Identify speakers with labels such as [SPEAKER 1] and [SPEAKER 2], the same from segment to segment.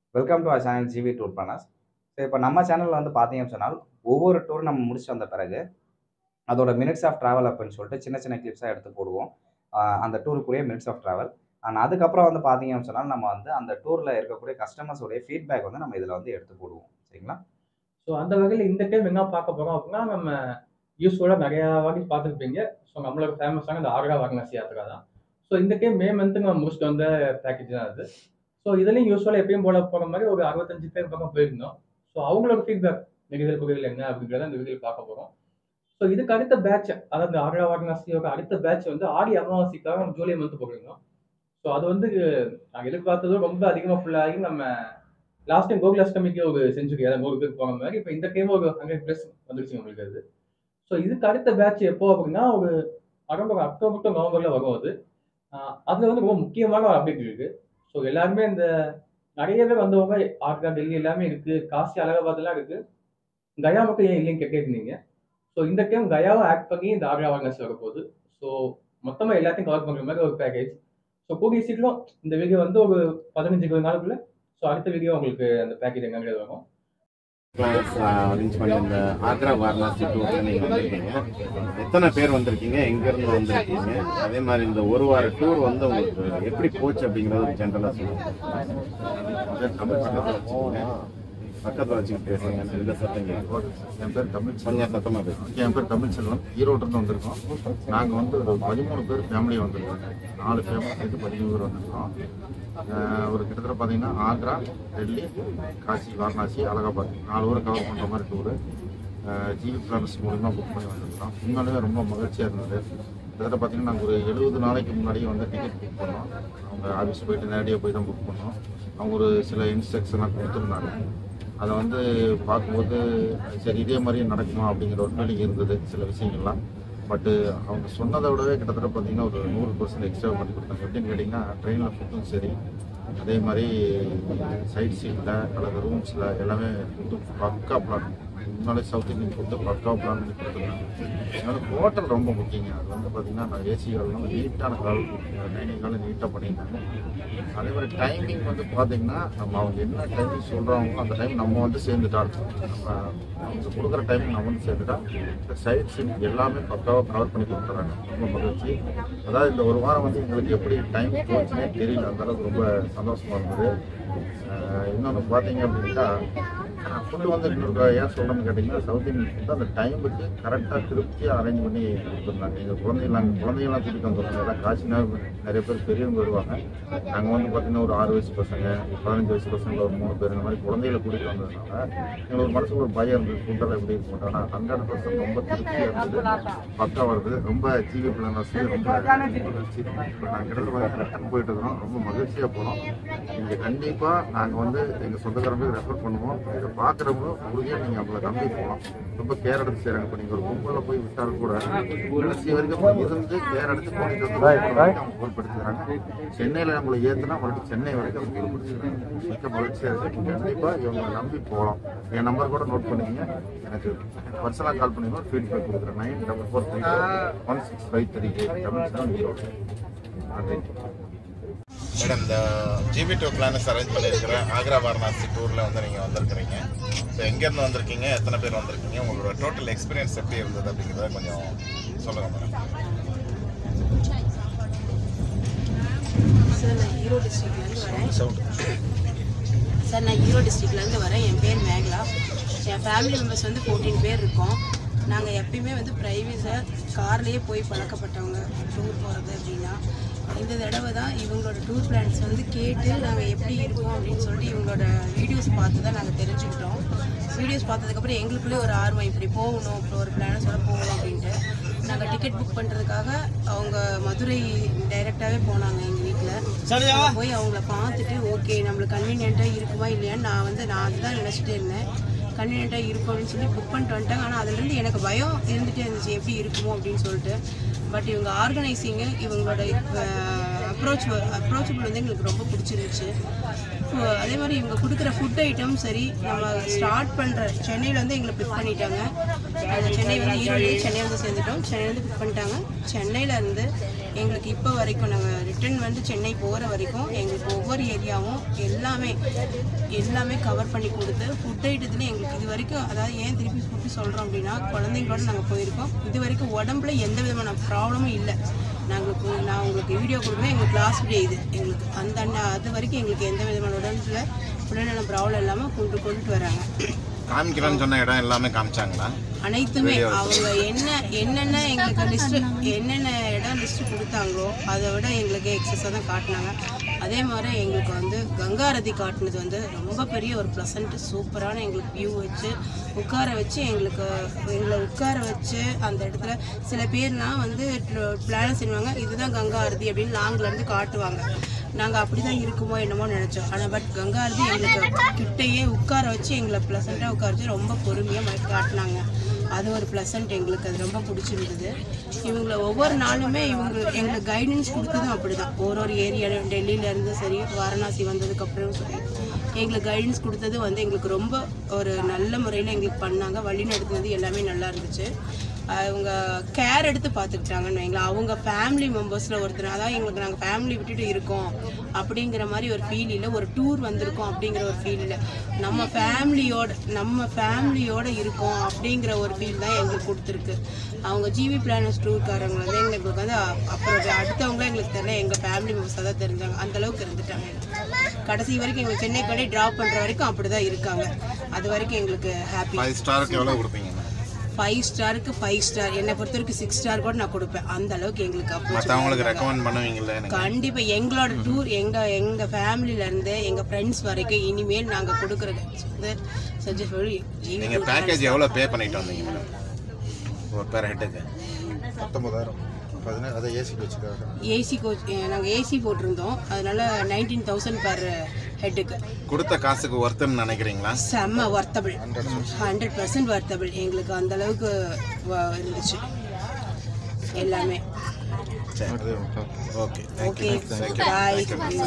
[SPEAKER 1] Welcome to our channel GV tour planners so இப்போ நம்ம சேனலில் வந்து பார்த்தீங்கன்னு சொன்னால் ஒவ்வொரு டூர் நம்ம முடிச்சு வந்த பிறகு அதோட மினிட்ஸ் ஆஃப் ட்ராவல் அப்படின்னு சொல்லிட்டு சின்ன சின்ன கிளிப்ஸாக எடுத்து போடுவோம் ஆஹ் அந்த டூருக்குரிய மினிட்ஸ் ஆஃப் ட்ராவல் அண்ட் அதுக்கப்புறம் வந்து பார்த்தீங்கன்னு சொன்னால் நம்ம வந்து அந்த டூரில் இருக்கக்கூடிய கஸ்டமர்ஸோடைய ஃபீட்பேக் வந்து நம்ம இதில் வந்து எடுத்து போடுவோம் சரிங்களா
[SPEAKER 2] ஸோ அந்த வகையில் இந்த டைம் என்ன பார்க்க போகிறோம் அப்படின்னா நம்ம யூஸ்ஃபுல்லாக நிறையா வாட்டி பார்த்துருப்பீங்க ஸோ நம்மளோட ஃபேமஸான இந்த ஆக்ரா வாரணாசி யாத்திரா தான் ஸோ இந்த டைம் மே மந்த்து நம்ம முடிச்சுட்டு வந்த பேக்கேஜ் தான் அது ஸோ இதுலேயும் யூஸ்வலாக எப்பயும் போல போகிற மாதிரி ஒரு அறுபத்தஞ்சு பேர் பக்கம் போயிருந்தோம் ஸோ அவங்களோட ஃபீட்பேக் நெகிழல் குறைகள் என்ன அப்படிங்கிறத இந்த வீடியோ பார்க்க போகிறோம் ஸோ இதுக்கு அடுத்த பேட்ச் அதாவது ஆக்ரா வாரணாசியோட அடுத்த பேட்ச் வந்து ஆடி அமாவாசைக்காக நம்ம ஜூலை மந்த் போயிருந்தோம் ஸோ அது வந்து நாங்கள் எதிர்பார்த்ததும் ரொம்ப அதிகமாக ஃபுல்லாகி நம்ம லாஸ்ட் டைம் கோகுலாஷ்டமிக்கு ஒரு செஞ்சுரி அதாவது நூறு பேர் போன மாதிரி இப்போ இந்த டைம் ஒரு ஹண்ட்ரட் ப்ளஸ் வந்துருச்சு உங்களுக்கு அது ஸோ இதுக்கு அடுத்த பேட்ச் எப்போ அப்படின்னா ஒரு அரௌண்ட் ஒரு அக்டோபர் டு நவம்பரில் வரும் அது ஆஹ் அதுல வந்து ரொம்ப முக்கியமான ஒரு அப்டேட் இருக்கு ஸோ எல்லாருமே இந்த நிறைய பேர் வந்தவங்க ஆக்ரா டெல்லி எல்லாமே இருக்கு காசி அலகாபாத்லாம் இருக்கு கயா மட்டும் ஏன் இல்லைன்னு கேட்டிருந்தீங்க ஸோ இந்த டைம் கயாவை ஆக்ட் பண்ணி இந்த ஆக்ரா வாரணாசி வர போகுது ஸோ மொத்தமாக எல்லாத்தையும் கவர் பண்ணுற மாதிரி ஒரு பேக்கேஜ் ஸோ கூடிய சீக்கிரம் இந்த வீடியோ வந்து ஒரு பதினஞ்சு இருபது நாளுக்குள்ள ஸோ அடுத்த வீடியோ உங்களுக்கு அந்த பேக்கேஜ் எங்கிறது வரும்
[SPEAKER 3] கிளாஸ் அரேஞ்ச் பண்ணி இந்த ஆக்ரா வாரணாசி டூர்ல நீங்க வந்திருக்கீங்க எத்தனை பேர் வந்திருக்கீங்க எங்க இருந்து வந்திருக்கீங்க அதே மாதிரி இந்த ஒரு வார டூர் வந்து உங்களுக்கு எப்படி போச்சு அப்படிங்கறது ஒரு ஜென்ரலா சொல்லுங்க தமிழ் பக்கத்துல வச்சுக்கோங்க பக்கத்துல வச்சுக்கிட்டு பேசுங்க இந்த சத்தம் கேட்கும்.
[SPEAKER 4] என் பேர் தமிழ்
[SPEAKER 3] கொஞ்சம் சத்தமா பேசுங்க
[SPEAKER 4] என் பேர் தமிழ் செல்வன் ஈரோட்டிலிருந்து வந்திருக்கோம் நாங்கள் வந்து ஒரு பதிமூணு பேர் ஃபேமிலியாக வந்திருக்கோம் நாலு ஃபேமிலி சேர்த்து பதிமூணு பேர் வந்திருக்கோம் ஆஹ் ஒரு கிட்டத்தட்ட பார்த்தீங்கன்னா ஆக்ரா டெல்லி காசி வாரணாசி அலகாபாத் நாலு ஊரை கவர் பண்ணுற மாதிரி டூரு ஜிவி பிளானர்ஸ் மூலிமா புக் பண்ணி வந்திருக்கோம் உண்மையிலேயே ரொம்ப மகிழ்ச்சியாக இருந்தது கிட்டத்தட்ட பார்த்தீங்கன்னா நாங்கள் ஒரு எழுபது நாளைக்கு முன்னாடியே வந்து டிக்கெட் புக் பண்ணோம் அவங்க ஆஃபீஸ் போயிட்டு நேரடியாக போய் தான் புக் பண்ணோம் அவங்க ஒரு சில இன்ஸ்ட்ரக்ஷன்லாம் கொடுத்துருந்தாங்க அதை வந்து பார்க்கும்போது சரி இதே மாதிரியே நடக்குமா அப்படிங்கிற ஒரு ஃபீலிங் இருந்தது சில விஷயங்கள்லாம் பட்டு அவங்க சொன்னதை விடவே கிட்டத்தட்ட பார்த்தீங்கன்னா ஒரு நூறு பர்சன்ட் எக்ஸ்ட்ரா பண்ணி கொடுத்தாங்க எப்படின்னு கேட்டிங்கன்னா ட்ரெயினில் ஃபுட்டும் சரி அதே மாதிரி சைட் சீட்டில் அல்லது ரூம்ஸில் எல்லாமே ஃபுட்டு பக்கா பிளான் முன்னாலே சவுத் இந்தியன் ஃபுட்டு பக்கா பிளான் பண்ணி கொடுத்துருந்தாங்க அதனால ஹோட்டல் ரொம்ப முக்கியங்க அது வந்து பார்த்தீங்கன்னா நான் ஏசிகள்லாம் நீட்டான கால் டைனிங் கால் நீட்டாக பண்ணியிருந்தாங்க அதே மாதிரி டைமிங் வந்து பார்த்தீங்கன்னா நம்ம அவங்க என்ன டைமிங் சொல்கிறாங்களோ அந்த டைம் நம்ம வந்து சேர்ந்துட்டா நம்ம அவங்க கொடுக்குற டைமிங் நம்ம வந்து சேர்ந்துட்டா இந்த சைட் சீன் எல்லாமே பக்காவாக கவர் பண்ணி கொடுத்துறாங்க ரொம்ப மகிழ்ச்சி அதாவது இந்த ஒரு வாரம் வந்து எங்களுக்கு எப்படி டைம் போச்சுன்னே தெரியல அந்த அளவுக்கு ரொம்ப சந்தோஷமா இருந்தது ஆஹ் இன்னொன்று பார்த்தீங்க அப்படின்னா ஃபுட்டு வந்து இன்னொரு ஏன் சொல்கிறேன்னு கேட்டிங்கன்னா சவுத் இந்தியன் ஃபுட்டு அந்த டைமுக்கு கரெக்டாக திருப்தியாக அரேஞ்ச் பண்ணி கொடுத்துருந்தாங்க எங்கள் குழந்தைங்களாம் குழந்தைங்களாம் கூட்டிகிட்டு வந்துருந்தாங்க எல்லாம் காசினா நிறைய பேர் பெரியவங்க வருவாங்க நாங்கள் வந்து பார்த்தீங்கன்னா ஒரு ஆறு வயசு பசங்க பதினஞ்சு வயசு பசங்க ஒரு மூணு பேர் இந்த மாதிரி குழந்தைகளை கூட்டிகிட்டு வந்ததுனால எங்களுக்கு மனசுக்கு ஒரு பயம் இருந்தது ஃபுட்டெல்லாம் எப்படி இருக்கும் ஆனால் ஹண்ட்ரட் பர்சன்ட் ரொம்ப திருப்தியாக இருந்தது பக்கா வருது ரொம்ப ஜிவி பிளானர்ஸ் ரொம்ப மகிழ்ச்சி இப்போ நாங்கள் கிட்ட ரிட்டர்ன் போயிட்டு இருக்கிறோம் ரொம்ப மகிழ்ச்சியாக போகிறோம் இங்கே கண்டிப்பாக நாங்கள் வந்து எங்கள் சொந்தக்காரங்களுக்கு ரெஃபர் பண்ணுவோம் இதை பார்க்குறவங்களும் உறுதியாக நீங்கள் அவங்கள நம்பி போகலாம் ரொம்ப கேர் எடுத்து செய்கிறாங்க இப்போ நீங்கள் ஒரு கும்பலில் போய் விட்டாலும் கூட கடைசி வரைக்கும் இருந்து கேர் எடுத்து போயிட்டு வந்து அவங்க பொருட்படுத்துகிறாங்க சென்னையில் நம்மளை ஏற்றுனா மறுபடியும் சென்னை வரைக்கும் அவங்க பொருட்படுத்துகிறாங்க மிக்க மகிழ்ச்சியாக இருக்குது கண்டிப்பாக இவங்களை நம்பி போகலாம் என் நம்பர் கூட நோட் பண்ணிக்கங்க எனக்கு பர்சனலாக கால் பண்ணி ஃபீட்பேக் கொடுக்குறேன் nine double four three one six five three eight double seven Erode நன்றி
[SPEAKER 3] மேடம் இந்த ஜிபி டூர் பிளானஸ் அரேஞ்ச் பண்ணியிருக்கிற ஆக்ரா வாரணாசி டூரில் வந்து நீங்கள் வந்திருக்கிறீங்க ஸோ எங்கேருந்து வந்திருக்கீங்க எத்தனை பேர் வந்திருக்கீங்க உங்களோட டோட்டல் எக்ஸ்பீரியன்ஸ் எப்படி இருந்தது அப்படிங்கிறத கொஞ்சம் சொல்லுங்கள் மேடம்
[SPEAKER 5] சார் நான் ஈரோடு டிஸ்ட்ரிக்ட்லேருந்து வரேன் சார் நான் ஈரோடு டிஸ்ட்ரிக்ட்லேருந்து வரேன் என் பேர் மேகலா என் ஃபேமிலி மெம்பர்ஸ் வந்து ஃபோர்டீன் பேர் இருக்கோம் நாங்கள் எப்பயுமே வந்து ப்ரைவேட்டாக கார்லேயே போய் பழக்கப்பட்டவங்க டூர் போகிறது அப்படின்னா இந்த தடவை தான் இவங்களோட டூர் பிளான்ஸ் வந்து கேட்டு நாங்கள் எப்படி இருக்கோம் அப்படின்னு சொல்லிட்டு இவங்களோட வீடியோஸ் பார்த்து தான் நாங்கள் தெரிஞ்சுக்கிட்டோம் வீடியோஸ் பார்த்ததுக்கப்புறம் எங்களுக்குள்ளே ஒரு ஆர்வம் இப்படி போகணும் இப்படி ஒரு பிளானஸோட போகணும் அப்படின்ட்டு நாங்கள் டிக்கெட் புக் பண்ணுறதுக்காக அவங்க மதுரை டைரெக்டாகவே போனாங்க எங்கள் வீட்டில் போய் அவங்கள பார்த்துட்டு ஓகே நம்மளுக்கு கன்வீனியண்ட்டாக இருக்குமா இல்லையான்னு நான் வந்து நான் அதுதான் நினச்சிட்டே இருந்தேன் கன்வீனியண்ட்டாக இருக்கும் அப்படின்னு சொல்லி புக் பண்ணிட்டு வந்துட்டாங்க ஆனால் அதுலேருந்து எனக்கு பயம் இருந்துகிட்டே இருந்துச்சு எப்படி இருக்குமோ அப்படின்னு சொல்லிட்டு பட் இவங்க ஆர்கனைசிங்கு இவங்களோட அப்ரோச் அப்ரோச்சபிள் வந்து எங்களுக்கு ரொம்ப பிடிச்சிருந்துச்சு ஸோ அதே மாதிரி இவங்க கொடுக்குற ஃபுட் ஐட்டம் சரி நம்ம ஸ்டார்ட் பண்ணுற சென்னையில் வந்து எங்களை பிக் பண்ணிட்டாங்க அது சென்னை வந்து ஈரோடு சென்னை வந்து சேர்ந்துட்டோம் சென்னை வந்து பிக் பண்ணிட்டாங்க சென்னையில இருந்து எங்களுக்கு இப்போ வரைக்கும் நாங்கள் ரிட்டர்ன் வந்து சென்னை போகிற வரைக்கும் எங்களுக்கு ஒவ்வொரு ஏரியாவும் எல்லாமே எல்லாமே கவர் பண்ணி கொடுத்து ஃபுட் ஐட்டத்துல எங்களுக்கு இது வரைக்கும் அதாவது ஏன் திருப்பி திருப்பி சொல்கிறோம் அப்படின்னா குழந்தைங்களோட நாங்கள் போயிருக்கோம் இது வரைக்கும் உடம்புல எந்த விதமான ப்ராப்ளமும் இல்லை நாங்கள் கு- நான் உங்களுக்கு வீடியோ கொடுக்குறேன் எங்களுக்கு லாஸ்ட் டே இது எங்களுக்கு அந்த அண்ணா- அது வரைக்கும் எங்களுக்கு எந்த விதமான உடம்புல உடல்நல ப்ராப்ளம் இல்லாமல் கொண்டு கொண்டுட்டு வராங்க
[SPEAKER 3] காமிக்கிறேன்னு சொன்ன இடம் எல்லாமே காமிச்சாங்களா
[SPEAKER 5] அனைத்துமே அவங்க என்ன என்னென்ன எங்களுக்கு லிஸ்ட் என்னென்ன இடம் லிஸ்ட் கொடுத்தாங்களோ அதை விட எங்களுக்கு எக்ஸஸாக தான் காட்டினாங்க அதே மாதிரி எங்களுக்கு வந்து கங்காரதி காட்டினது வந்து ரொம்ப பெரிய ஒரு ப்ளசண்ட் சூப்பரான எங்களுக்கு வியூ வச்சு உட்கார வச்சு எங்களுக்கு எங்களை உட்கார வச்சு அந்த இடத்துல சில பேர்லாம் வந்து பிளான் செய்வாங்க இதுதான் கங்கா ஆரதி அப்படின்னு லாங்ல இருந்து காட்டுவாங்க நாங்கள் அப்படி தான் இருக்குமோ என்னமோ நினச்சோம் ஆனால் பட் கங்கா ஆரதி எங்களுக்கு கிட்டேயே உட்கார வச்சு எங்களை ப்ளசண்ட்டாக உட்கார வச்சு ரொம்ப பொறுமையாக காட்டினாங்க அது ஒரு ப்ளசண்ட் எங்களுக்கு அது ரொம்ப பிடிச்சிருந்தது இவங்கள ஒவ்வொரு நாளுமே இவங்க எங்களுக்கு கைடன்ஸ் கொடுத்ததும் அப்படி தான் ஒரு ஒரு ஏரியா டெல்லியிலேருந்து சரி வாரணாசி வந்ததுக்கப்புறம் சரி எங்களுக்கு கைடன்ஸ் கொடுத்தது வந்து எங்களுக்கு ரொம்ப ஒரு நல்ல முறையில் எங்களுக்கு பண்ணாங்க வழி நடத்துனது எல்லாமே நல்லா இருந்துச்சு அவங்க கேர் எடுத்து பார்த்துக்கிட்டாங்கன்னு வைங்களேன் அவங்க ஃபேமிலி மெம்பர்ஸில் ஒருத்தர் அதாவது எங்களுக்கு நாங்கள் ஃபேமிலி விட்டுட்டு இருக்கோம் அப்படிங்கிற மாதிரி ஒரு ஃபீல் இல்லை ஒரு டூர் வந்திருக்கோம் அப்படிங்கிற ஒரு ஃபீல் இல்லை நம்ம ஃபேமிலியோட நம்ம ஃபேமிலியோட இருக்கோம் அப்படிங்கிற ஒரு ஃபீல் தான் எங்களுக்கு கொடுத்துருக்கு அவங்க ஜிவி பிளானர்ஸ் டூர்காரங்க வந்து எங்களுக்கு வந்து அ- அப்புறம் அடுத்தவங்க எங்களுக்கு தெரியல எங்கள் ஃபேமிலி மெம்பர்ஸாக தான் தெரிஞ்சாங்க அந்த அளவுக்கு இருந்துட்டாங்க எங்களுக்கு. கடைசி வரைக்கும் எங்களுக்கு சென்னை கொண்டே ட்ராப் பண்ணுற வரைக்கும் அப்படி தான் இருக்காங்க அது வரைக்கும் எங்களுக்கு ஹாப்பி
[SPEAKER 3] ஃபைவ் ஸ்டாருக்கு எவ்வளோ கொடுப்பீங்க
[SPEAKER 5] ஃபைவ் ஸ்டாருக்கு ஃபைவ் ஸ்டார் என்னை பொறுத்த வரைக்கும் சிக்ஸ் ஸ்டார் கூட நான் கொடுப்பேன் அந்த அளவுக்கு எங்களுக்கு approach
[SPEAKER 3] மற்றவங்களுக்கு
[SPEAKER 5] பண்ணாங்க.
[SPEAKER 3] ரெக்கமெண்ட் பண்ணுவீங்கல்ல எனக்கு
[SPEAKER 5] கண்டிப்பா எங்களோட டூர் எங்க எங்க ஃபேமிலில இருந்து எங்க ஃப்ரெண்ட்ஸ் வரைக்கும் இனிமேல் நாங்க கொடுக்குற சஜஸ்ட் பண்ணி
[SPEAKER 3] நீங்கள் பேக்கேஜ் எவ்வளோ பே பண்ணிட்டு வந்தீங்க மேடம் ஒரு பேர் ஹெட்டுக்கு
[SPEAKER 4] பத்தொன்பதாயிரம் பதினேழு அதை ஏசிக்கு வச்சுக்காக
[SPEAKER 5] ஏசி கோச் நாங்க ஏசி போட்டிருந்தோம் அதனால நைன்டீன் தௌசண்ட் பர் ஹெட்டுக்கு
[SPEAKER 3] கொடுத்த காசுக்கு ஒர்த்துன்னு நினைக்கிறீங்களா
[SPEAKER 5] செம்ம வர்த்தபிள் ஹண்ட்ரட் பர்சன்ட் வர்த்தபிள் எங்களுக்கு அந்த அளவுக்கு வ- இருந்துச்சு எல்லாமே
[SPEAKER 3] சரி ஓகே
[SPEAKER 5] ஓகே பாய்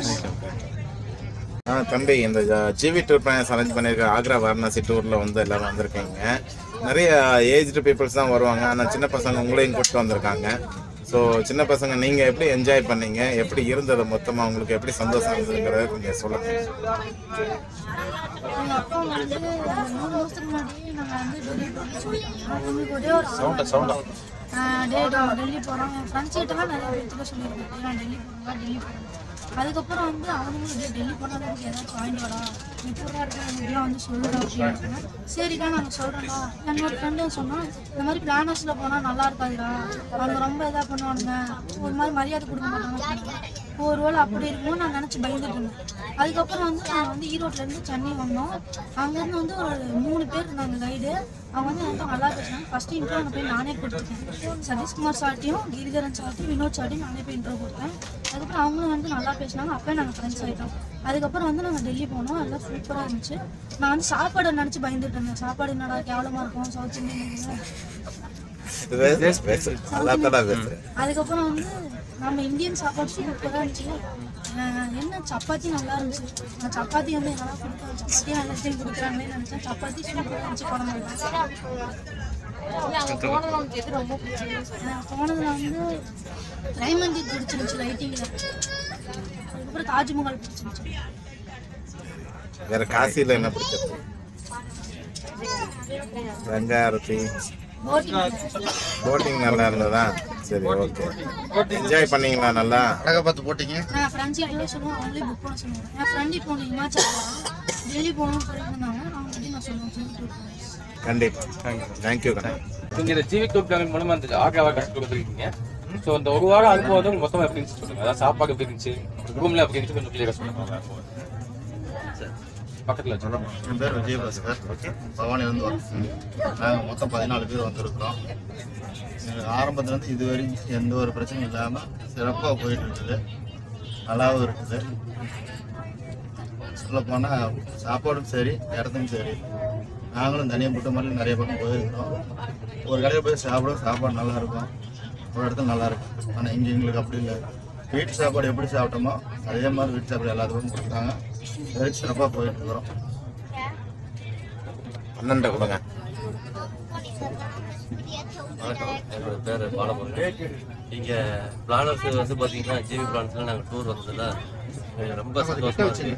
[SPEAKER 3] ஆ தம்பி இந்த ஜிவி டூர் பிளானர்ஸ் அரேஞ்ச் பண்ணியிருக்க ஆக்ரா வாரணாசி டூரில் வந்து எல்லாரும் வந்திருக்கீங்க நிறைய ஏஜ்டு பீப்புள்ஸ் தான் வருவாங்க ஆனால் சின்ன பசங்க உங்களையும் கூப்பிட்டு வந்திருக்காங்க ஸோ சின்ன பசங்க நீங்கள் எப்படி என்ஜாய் பண்ணீங்க எப்படி இருந்தது மொத்தமாக உங்களுக்கு எப்படி சந்தோஷம் இருந்ததுங்கிறத கொஞ்சம் சொல்லுங்கள்
[SPEAKER 6] எங்கள் அப்பா வந்து மூணு மாதத்துக்கு முன்னாடி நாங்கள் வந்து டெல்லி போகிறோம்னு சொல்லிட்டாங்க எங்களுக்கு ஒரே ஒரு டே நாங்கள் டெல்லி போகிறோம் என் ஃப்ரெண்ட்ஸ் கிட்டலாம் நிறைய பேர்த்துக்கு சொல்லியிருக்கேன் நான் டெல்லி போகிறோம் டெல்லி போகிறோம் அதுக்கப்புறம் வந்து அவனுங்களும் டே டெல்லி போனால் எனக்கு ஏதாச்சும் வாங்கிட்டு வரா எப்படா இருக்கா இப்படிலாம் வந்து சொல்லுடா அப்படின்னு சரிக்கா நாங்கள் சொல்கிறோம்டா என்னோட ஃப்ரெண்டும் சொன்னான் இந்த மாதிரி பிளானர்ஸில் போனால் நல்லா இருக்காதுடா அவங்க ரொம்ப இதாக பண்ணுவானுங்க ஒரு மாதிரி மரியாதை கொடுக்க மாட்டாங்க அப்படின்னாங்க. ஒரு வேளை அப்படி இருக்குமோ நான் நினச்சி பயந்துட்டு இருந்தேன் அதுக்கப்புறம் வந்து நாங்கள் வந்து ஈரோட்லேருந்து சென்னை வந்தோம் அங்கேருந்து வந்து ஒரு மூணு பேர் இருந்தாங்க கைடு அவங்க வந்து என்கிட்ட நல்லா பேசினாங்க ஃபஸ்ட்டு இன்ட்ரோ அங்கே போய் நானே கொடுத்துட்டேன் சதீஷ்குமார் சார்ட்டையும் கிரிதரன் சார்ட்டையும் வினோத் சார்ட்டையும் நானே போய் இன்ட்ரோ கொடுத்தேன் அதுக்கப்புறம் அவங்களும் வந்து நல்லா பேசினாங்க அப்போயே நாங்கள் ஃப்ரெண்ட்ஸ் ஆகிட்டோம் அதுக்கப்புறம் வந்து நாங்கள் டெல்லி போனோம் எல்லாம் சூப்பராக இருந்துச்சு நான் வந்து சாப்பாடு நினச்சி பயந்துட்டு இருந்தேன் சாப்பாடு என்னடா கேவலமாக இருக்கும் சவுத் இந்தியன்
[SPEAKER 3] நல்லா தான் பேசுகிறேன்
[SPEAKER 6] அதுக்கப்புறம் வந்து நம்ம இந்தியன் சாப்பாடு சூப்பராக இருந்துச்சு அஹ் என்ன சப்பாத்தி நல்லா இருந்துச்சு நான் சப்பாத்தி வந்து என்னால் கொடுத்தேன் சப்பாத்தி நல்லா டீம் கொடுக்குறாங்களேன்னு நினச்சேன் சப்பாத்தி சூப்பராக இருந்துச்சு குழம்பு நான் போனதுல வந்து ரைமந்திர் பிடிச்சிருந்துச்சு லைட்டிங்கில் அதுக்கப்புறம் தாஜ்மஹால் பிடிச்சிருந்துச்சு
[SPEAKER 3] வேற காசியில் என்ன பிடிச்சது வெங்காரத்தி போட்டிங் நல்லா இருந்ததா சரி ஓகே என்ஜாய் பண்ணீங்களா நல்லா
[SPEAKER 4] அழகா பார்த்து போட்டீங்க
[SPEAKER 6] நான் ஃப்ரெண்ட்ஸ் கிட்டே சொல்லுவேன் அவங்களே புக் பண்ண சொல்லுவேன் என் ஃப்ரெண்டு இப்போ ஒன்று இமாச்சல் போகிறான் டெல்லி போகணும்னு சொல்லிட்டு இருந்தாங்க அவங்க நான் சொல்லுவேன் சொல்லிட்டு
[SPEAKER 3] கண்டிப்பா தேங்க்யூ கண்ணா
[SPEAKER 2] நீங்க இந்த ஜிவி டூர் பிளான் மூலமா இந்த ஆக்ரா கஷ்டம் கொடுத்துருக்கீங்க ஸோ இந்த ஒரு வாரம் அனுபவம் வந்து உங்களுக்கு மொத்தமா எப்படி இருந்துச்சு சொல்லுங்க அதாவது சாப்பாடு எப்படி இருந்துச்சு ரூம்ல எப்படி இருந்துச்சு கொஞ்சம் கிளியரா சொல்லுங்க பக்கத்துல வச்சு
[SPEAKER 4] என் பேர் விஜயபாஸ்கர் பவானிலேருந்து வரோம் நாங்கள் மொத்தம் பதினாலு பேர் வந்திருக்கிறோம் எங்களுக்கு ஆரம்பத்துலேருந்து இது வரைக்கும் எந்த ஒரு பிரச்சனையும் இல்லாமல் சிறப்பாக போயிட்டு இருக்குது நல்லாவும் இருக்குது சொல்லப்போனால் சாப்பாடும் சரி இடத்தும் சரி நாங்களும் தனியாக போட்ட மாதிரி நிறைய பக்கம் போயிருக்கிறோம் ஒரு கடையில் போய் சாப்பிட சாப்பாடு நல்லா இருக்கும் ஒரு இடத்துல நல்லா இருக்கும் ஆனால் இங்கே எங்களுக்கு அப்படி இல்லை வீட்டு சாப்பாடு எப்படி சாப்பிட்டோமோ அதே மாதிரி வீட்டு சாப்பாடு எல்லாத்துக்கும் கொடுத்தாங்க வெறும் சிறப்பாக போயிட்டு இருக்கிறோம்
[SPEAKER 3] அண்ணன்ட்ட கொடுங்க
[SPEAKER 7] வணக்கம் என்னோட பேர் பாலமுருகன் இங்கே பிளானர்ஸ் வந்து பார்த்தீங்கன்னா ஜிவி பிளான்ஸில் நாங்கள் டூர் வந்ததில் எனக்கு ரொம்ப சந்தோஷமா இருக்கு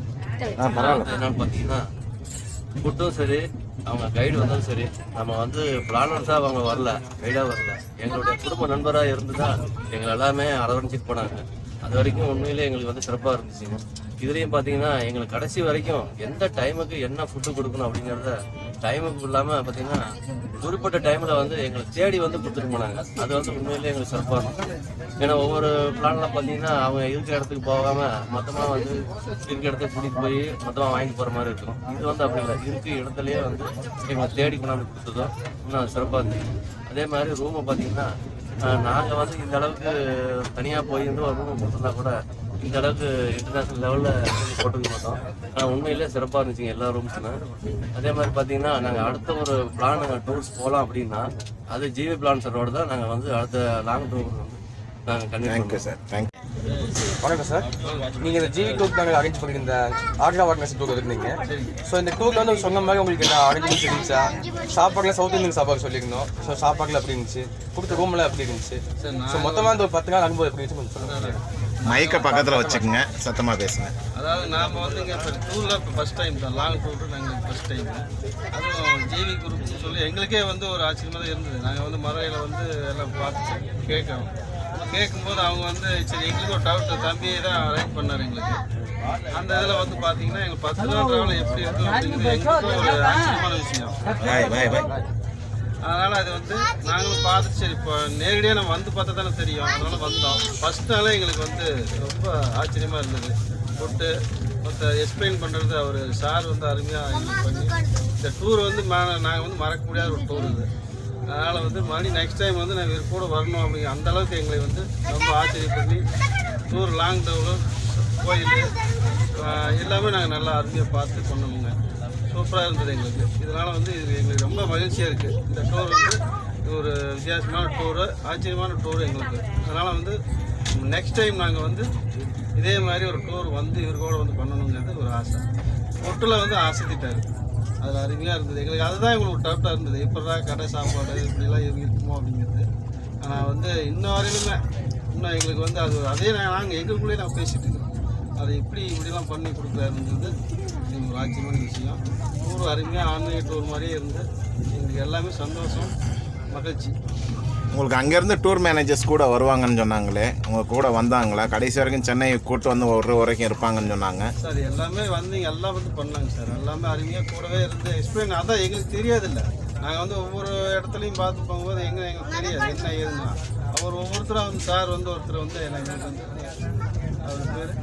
[SPEAKER 7] என்னன்னு பார்த்தீங்கன்னா ஃபுட்டும் சரி அவங்க கைடு வந்தாலும் சரி நம்ம வந்து பிளானர்ஸாக அவங்க வரல கைடாக வரல எங்களுடைய குடும்ப நண்பராக இருந்து தான் எங்களை எல்லாமே அரவணைச்சிட்டு போனாங்க அது வரைக்கும் உண்மையிலே எங்களுக்கு வந்து சிறப்பாக இருந்துச்சுங்க இதுலேயும் பார்த்தீங்கன்னா எங்களுக்கு கடைசி வரைக்கும் எந்த டைமுக்கு என்ன ஃபுட்டு கொடுக்கணும் அப்படிங்கிறத டைமுக்கு இல்லாமல் பார்த்தீங்கன்னா குறிப்பிட்ட டைமில் வந்து எங்களுக்கு தேடி வந்து கொடுத்துட்டு போனாங்க அது வந்து உண்மையிலேயே எங்களுக்கு சிறப்பாக இருக்கும் ஏன்னா ஒவ்வொரு பிளான்ல பார்த்தீங்கன்னா அவங்க இருக்கிற இடத்துக்கு போகாமல் மொத்தமாக வந்து இருக்கிற இடத்துக்கு கூட்டிகிட்டு போய் மொத்தமாக வாங்கிட்டு போகிற மாதிரி இருக்கும் இது வந்து அப்படி இல்லை இருக்கிற இடத்துலயே வந்து எங்களுக்கு தேடி கொண்டாந்து கொடுத்ததும் இன்னும் சிறப்பாக இருந்துச்சு அதே மாதிரி ரூமை பார்த்தீங்கன்னா நாங்கள் வந்து இந்த அளவுக்கு தனியாக போய் இருந்து ஒரு ரூம் கொடுத்துருந்தா கூட இந்த அளவுக்கு இன்டர்நேஷனல் லெவலில் போட்டுக்க மாட்டோம் ஆனால் உண்மையிலே சிறப்பாக இருந்துச்சுங்க எல்லா ரூம்ஸுமே அதே மாதிரி பார்த்தீங்கன்னா நாங்கள் அடுத்த ஒரு பிளான் நாங்கள் டூர்ஸ் போகலாம் அப்படின்னா அது ஜிவி பிளான்ஸரோட தான் நாங்கள் வந்து அடுத்த லாங் டூர் வந்து நாங்கள் கண்டிப்பாக
[SPEAKER 3] தேங்க்யூ சார் தேங்க்யூ
[SPEAKER 8] வணக்கம் சார் நீங்கள் இந்த ஜிவி டூர் நாங்கள் அரேஞ்ச் பண்ணியிருந்த ஆக்ரா வாரணாசி டூர் இருந்தீங்க ஸோ இந்த டூரில் வந்து சொன்ன மாதிரி உங்களுக்கு என்ன அரேஞ்ச்மெண்ட்ஸ் இருந்துச்சா சாப்பாடுல சவுத் இந்தியன் சாப்பாடு சொல்லியிருந்தோம் ஸோ சாப்பாடுல எப்படி இருந்துச்சு கொடுத்த ரூம்ல எப்படி இருந்துச்சு ஸோ மொத்தமாக இந்த ஒரு பத்து நாள் அனுபவம் எப்படி இருந்துச்சு கொஞ்சம் சொல்லுங்க
[SPEAKER 3] மைக்கை பக்கத்தில் வச்சுக்கோங்க சத்தமாக பேசுங்க
[SPEAKER 9] அதாவது நாம் வந்து இங்கே இப்போ டூரில் இப்போ ஃபஸ்ட் டைம் தான் லாங் டூர் நாங்கள் ஃபஸ்ட் டைம் அதுவும் ஜேவி குரூப்னு சொல்லி எங்களுக்கே வந்து ஒரு ஆச்சரியமாக தான் இருந்தது நாங்கள் வந்து மறையில் வந்து எல்லாம் பார்த்து கேட்குறோம் கேட்கும்போது அவங்க வந்து சரி எங்களுக்கு ஒரு டவுட் தம்பியே தான் அரேஞ்ச் பண்ணார் எங்களுக்கு அந்த இதில் வந்து பார்த்தீங்கன்னா எங்களுக்கு பத்து நாள் ட்ராவல் எப்படி இருக்கும் அப்படிங்கிறது எங்களுக்கு ஒரு ஆச்சரியமான விஷயம்
[SPEAKER 3] பாய் பாய் பாய்
[SPEAKER 9] அதனால் அது வந்து நாங்களும் பார்த்துட்டு சரி இப்போ நேரடியாக நம்ம வந்து பார்த்தா தானே தெரியும் அதனால வந்தோம் ஃபஸ்ட் நாளே எங்களுக்கு வந்து ரொம்ப ஆச்சரியமாக இருந்தது ஃபுட்டு மற்ற எக்ஸ்பிளைன் பண்ணுறது அவர் சார் வந்து அருமையாக இது பண்ணி இந்த டூர் வந்து நாங்கள் வந்து மறக்க முடியாத ஒரு டூர் இது அதனால் வந்து மறுபடியும் நெக்ஸ்ட் டைம் வந்து நாங்கள் இவர் கூட வரணும் அப்படிங்கிற அந்த அளவுக்கு எங்களை வந்து ரொம்ப ஆச்சரியம் பண்ணி டூர் லாங் டூரு கோயில் ஆஹ் எல்லாமே நாங்கள் நல்லா அருமையாக பார்த்து பண்ணோமுங்க சூப்பராக இருந்தது எங்களுக்கு இதனால் வந்து இது எங்களுக்கு ரொம்ப மகிழ்ச்சியாக இருக்குது இந்த டூர் வந்து ஒரு வித்தியாசமான டூரு ஆச்சரியமான டூர் எங்களுக்கு அதனால் வந்து நெக்ஸ்ட் டைம் நாங்கள் வந்து இதே மாதிரி ஒரு டூர் வந்து இவர் கூட வந்து பண்ணணுங்கிறது ஒரு ஆசை ஒட்டில் வந்து ஆசைத்திட்டாரு அது அருமையாக இருந்தது எங்களுக்கு அதுதான் எங்களுக்கு டவுட்டாக இருந்தது இப்படிதான் கடை சாப்பாடு இப்படிலாம் இருக்கு- இருக்குமோ அப்படிங்கிறது ஆனால் வந்து இன்ன வரையிலுமே இன்னும் எங்களுக்கு வந்து அது அதே நாங்கள் எங்களுக்குள்ளேயே நாங்கள் பேசிட்டு இருக்கோம் அதை எப்படி இப்படிலாம் பண்ணி கொடுக்குறாருங்கிறது எங்களுக்கு ஒரு ஆச்சரியமான விஷயம் டூர் அருமையாக ஆன்மீக டூர் மாதிரியே இருந்து எங்களுக்கு எல்லாமே சந்தோஷம் மகிழ்ச்சி
[SPEAKER 3] உங்களுக்கு அங்கேருந்து டூர் மேனேஜர்ஸ் கூட வருவாங்கன்னு சொன்னாங்களே உங்கள் கூட வந்தாங்களா கடைசி வரைக்கும் சென்னை கூட்டு வந்து ஒரு வரைக்கும் இருப்பாங்கன்னு சொன்னாங்க
[SPEAKER 9] சார் எல்லாமே வந்து எல்லாம் வந்து பண்ணாங்க சார் எல்லாமே அருமையாக கூடவே இருந்து எக்ஸ்பிளைன் அதான் எங்களுக்கு தெரியாதுல்ல நாங்கள் வந்து ஒவ்வொரு இடத்துலையும் பார்த்து போகும்போது எங்க எங்களுக்கு தெரியாது என்ன ஏதுன்னா அவர் ஒவ்வொருத்தரும் வந்து சார் வந்து ஒருத்தர் வந்து எங்களுக்கு வந்து அவர் பேர்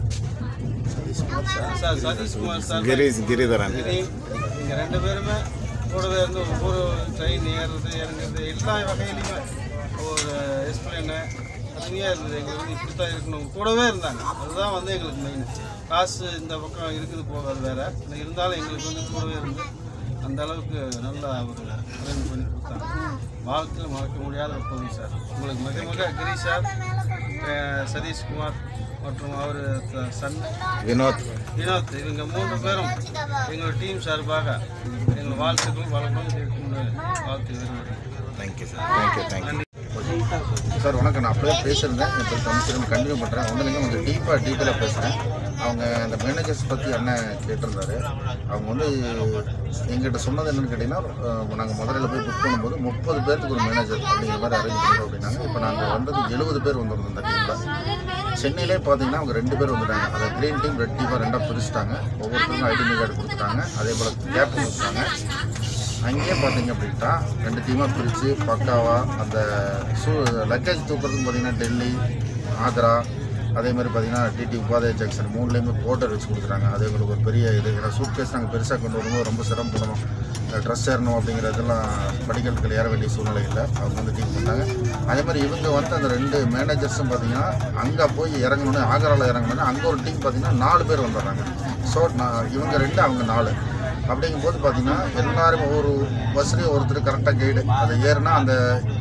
[SPEAKER 9] சார் சதீஷ்குமார் சார்
[SPEAKER 3] கிரீஷ் கிரிதரன்
[SPEAKER 9] கிரி இங்கே ரெண்டு பேருமே கூடவே இருந்து ஒவ்வொரு ட்ரெயின் ஏறுறது இறங்குறது எல்லா வகையிலையுமே ஒரு எக்ஸ்பிளைனு அருமையாக இருந்தது எங்களுக்கு வந்து இப்படி தான் இருக்கணும் கூடவே இருந்தாங்க அதுதான் வந்து எங்களுக்கு மெயின் காசு இந்த பக்கம் இருக்குது போகாது வேற ஆனா இருந்தாலும் எங்களுக்கு வந்து கூடவே இருந்து அந்த அளவுக்கு நல்லா ஒரு அரேஞ்ச் பண்ணி கொடுத்தாங்க வாழ்க்கையில் மறக்க முடியாத ஒரு பகுதி சார் உங்களுக்கு மிக மிக கிரி சார் அஹ் சதீஷ்குமார் மற்றும் அவர் சன்
[SPEAKER 3] வினோத்
[SPEAKER 9] வினோத் இவங்க மூன்று பேரும் எங்கள் டீம் சார்பாக எங்கள் வாழ்த்துக்கள் வளமும் இருக்கும்னு வாழ்த்து விரும்புகிறேன்
[SPEAKER 3] thank you sir thank you thank you
[SPEAKER 4] sir வணக்கம் நான் அப்படியே பேசியிருந்தேன் இப்போ கமிஷன் கண்டினியூ பண்ணுறேன் வந்து நீங்கள் கொஞ்சம் டீப்பாக டீட்டெயிலாக பேசுகிறேன் அவங்க அந்த மேனேஜர்ஸ் பற்றி அண்ணன் கேட்டிருந்தாரு அவங்க வந்து எங்கிட்ட சொன்னது என்னன்னு கேட்டிங்கன்னா நாங்கள் முதல்ல போய் புக் பண்ணும்போது முப்பது பேர்த்துக்கு ஒரு மேனேஜர் அப்படிங்கிற மாதிரி அரேஞ்ச் பண்ணுறோம் அப்படின்னாங்க இப்போ நாங்கள் வந்தது எழுபது பேர் வந்திருந்தோம் இந்த டீமில் சென்னையிலே பார்த்தீங்கன்னா அவங்க ரெண்டு பேர் வந்துட்டாங்க அதை க்ரீன் டீம் ரெட் டீமாக ரெண்டாக பிரிச்சுட்டாங்க ஒவ்வொருத்தருக்கும் ஐடென்டி கார்டு கொடுத்துட்டாங்க அதே போல் கேப் கொடுத்துட்டாங்க அங்கேயே பார்த்தீங்க அப்படின்னா ரெண்டு டீமாக பிரித்து பக்காவாக அந்த சூ லக்கேஜ் தூக்குறதுக்கு பார்த்தீங்கன்னா டெல்லி ஆக்ரா அதே மாதிரி பார்த்தீங்கன்னா டிடி உபாதய ஜங்ஷன் மூணுலேயுமே போர்டர் வச்சு கொடுக்குறாங்க அது எங்களுக்கு ஒரு பெரிய இது ஏன்னா சூட் கேஸ் நாங்கள் பெருசாக கொண்டு வரும்போது ரொம்ப சிரமப்படணும் ட்ரெஸ் ஏறணும் அப்படிங்கிறதெல்லாம் படிக்கிறதுக்கு ஏற வேண்டிய சூழ்நிலை இல்லை அவங்க வந்து டீம் பண்ணாங்க அதே மாதிரி இவங்க வந்து அந்த ரெண்டு மேனேஜர்ஸும் பார்த்தீங்கன்னா அங்கே போய் இறங்கணுன்னு ஆக்ராவில் இறங்கணுன்னு அங்கே ஒரு டீம் பார்த்தீங்கன்னா நாலு பேர் வந்துடுறாங்க ஸோ நான் இவங்க ரெண்டு அவங்க நாலு அப்படிங்கும்போது பார்த்தீங்கன்னா எல்லாரும் ஒவ்வொரு பஸ்லேயும் ஒருத்தர் கரெக்டாக கைடு அதை ஏறுனா அந்த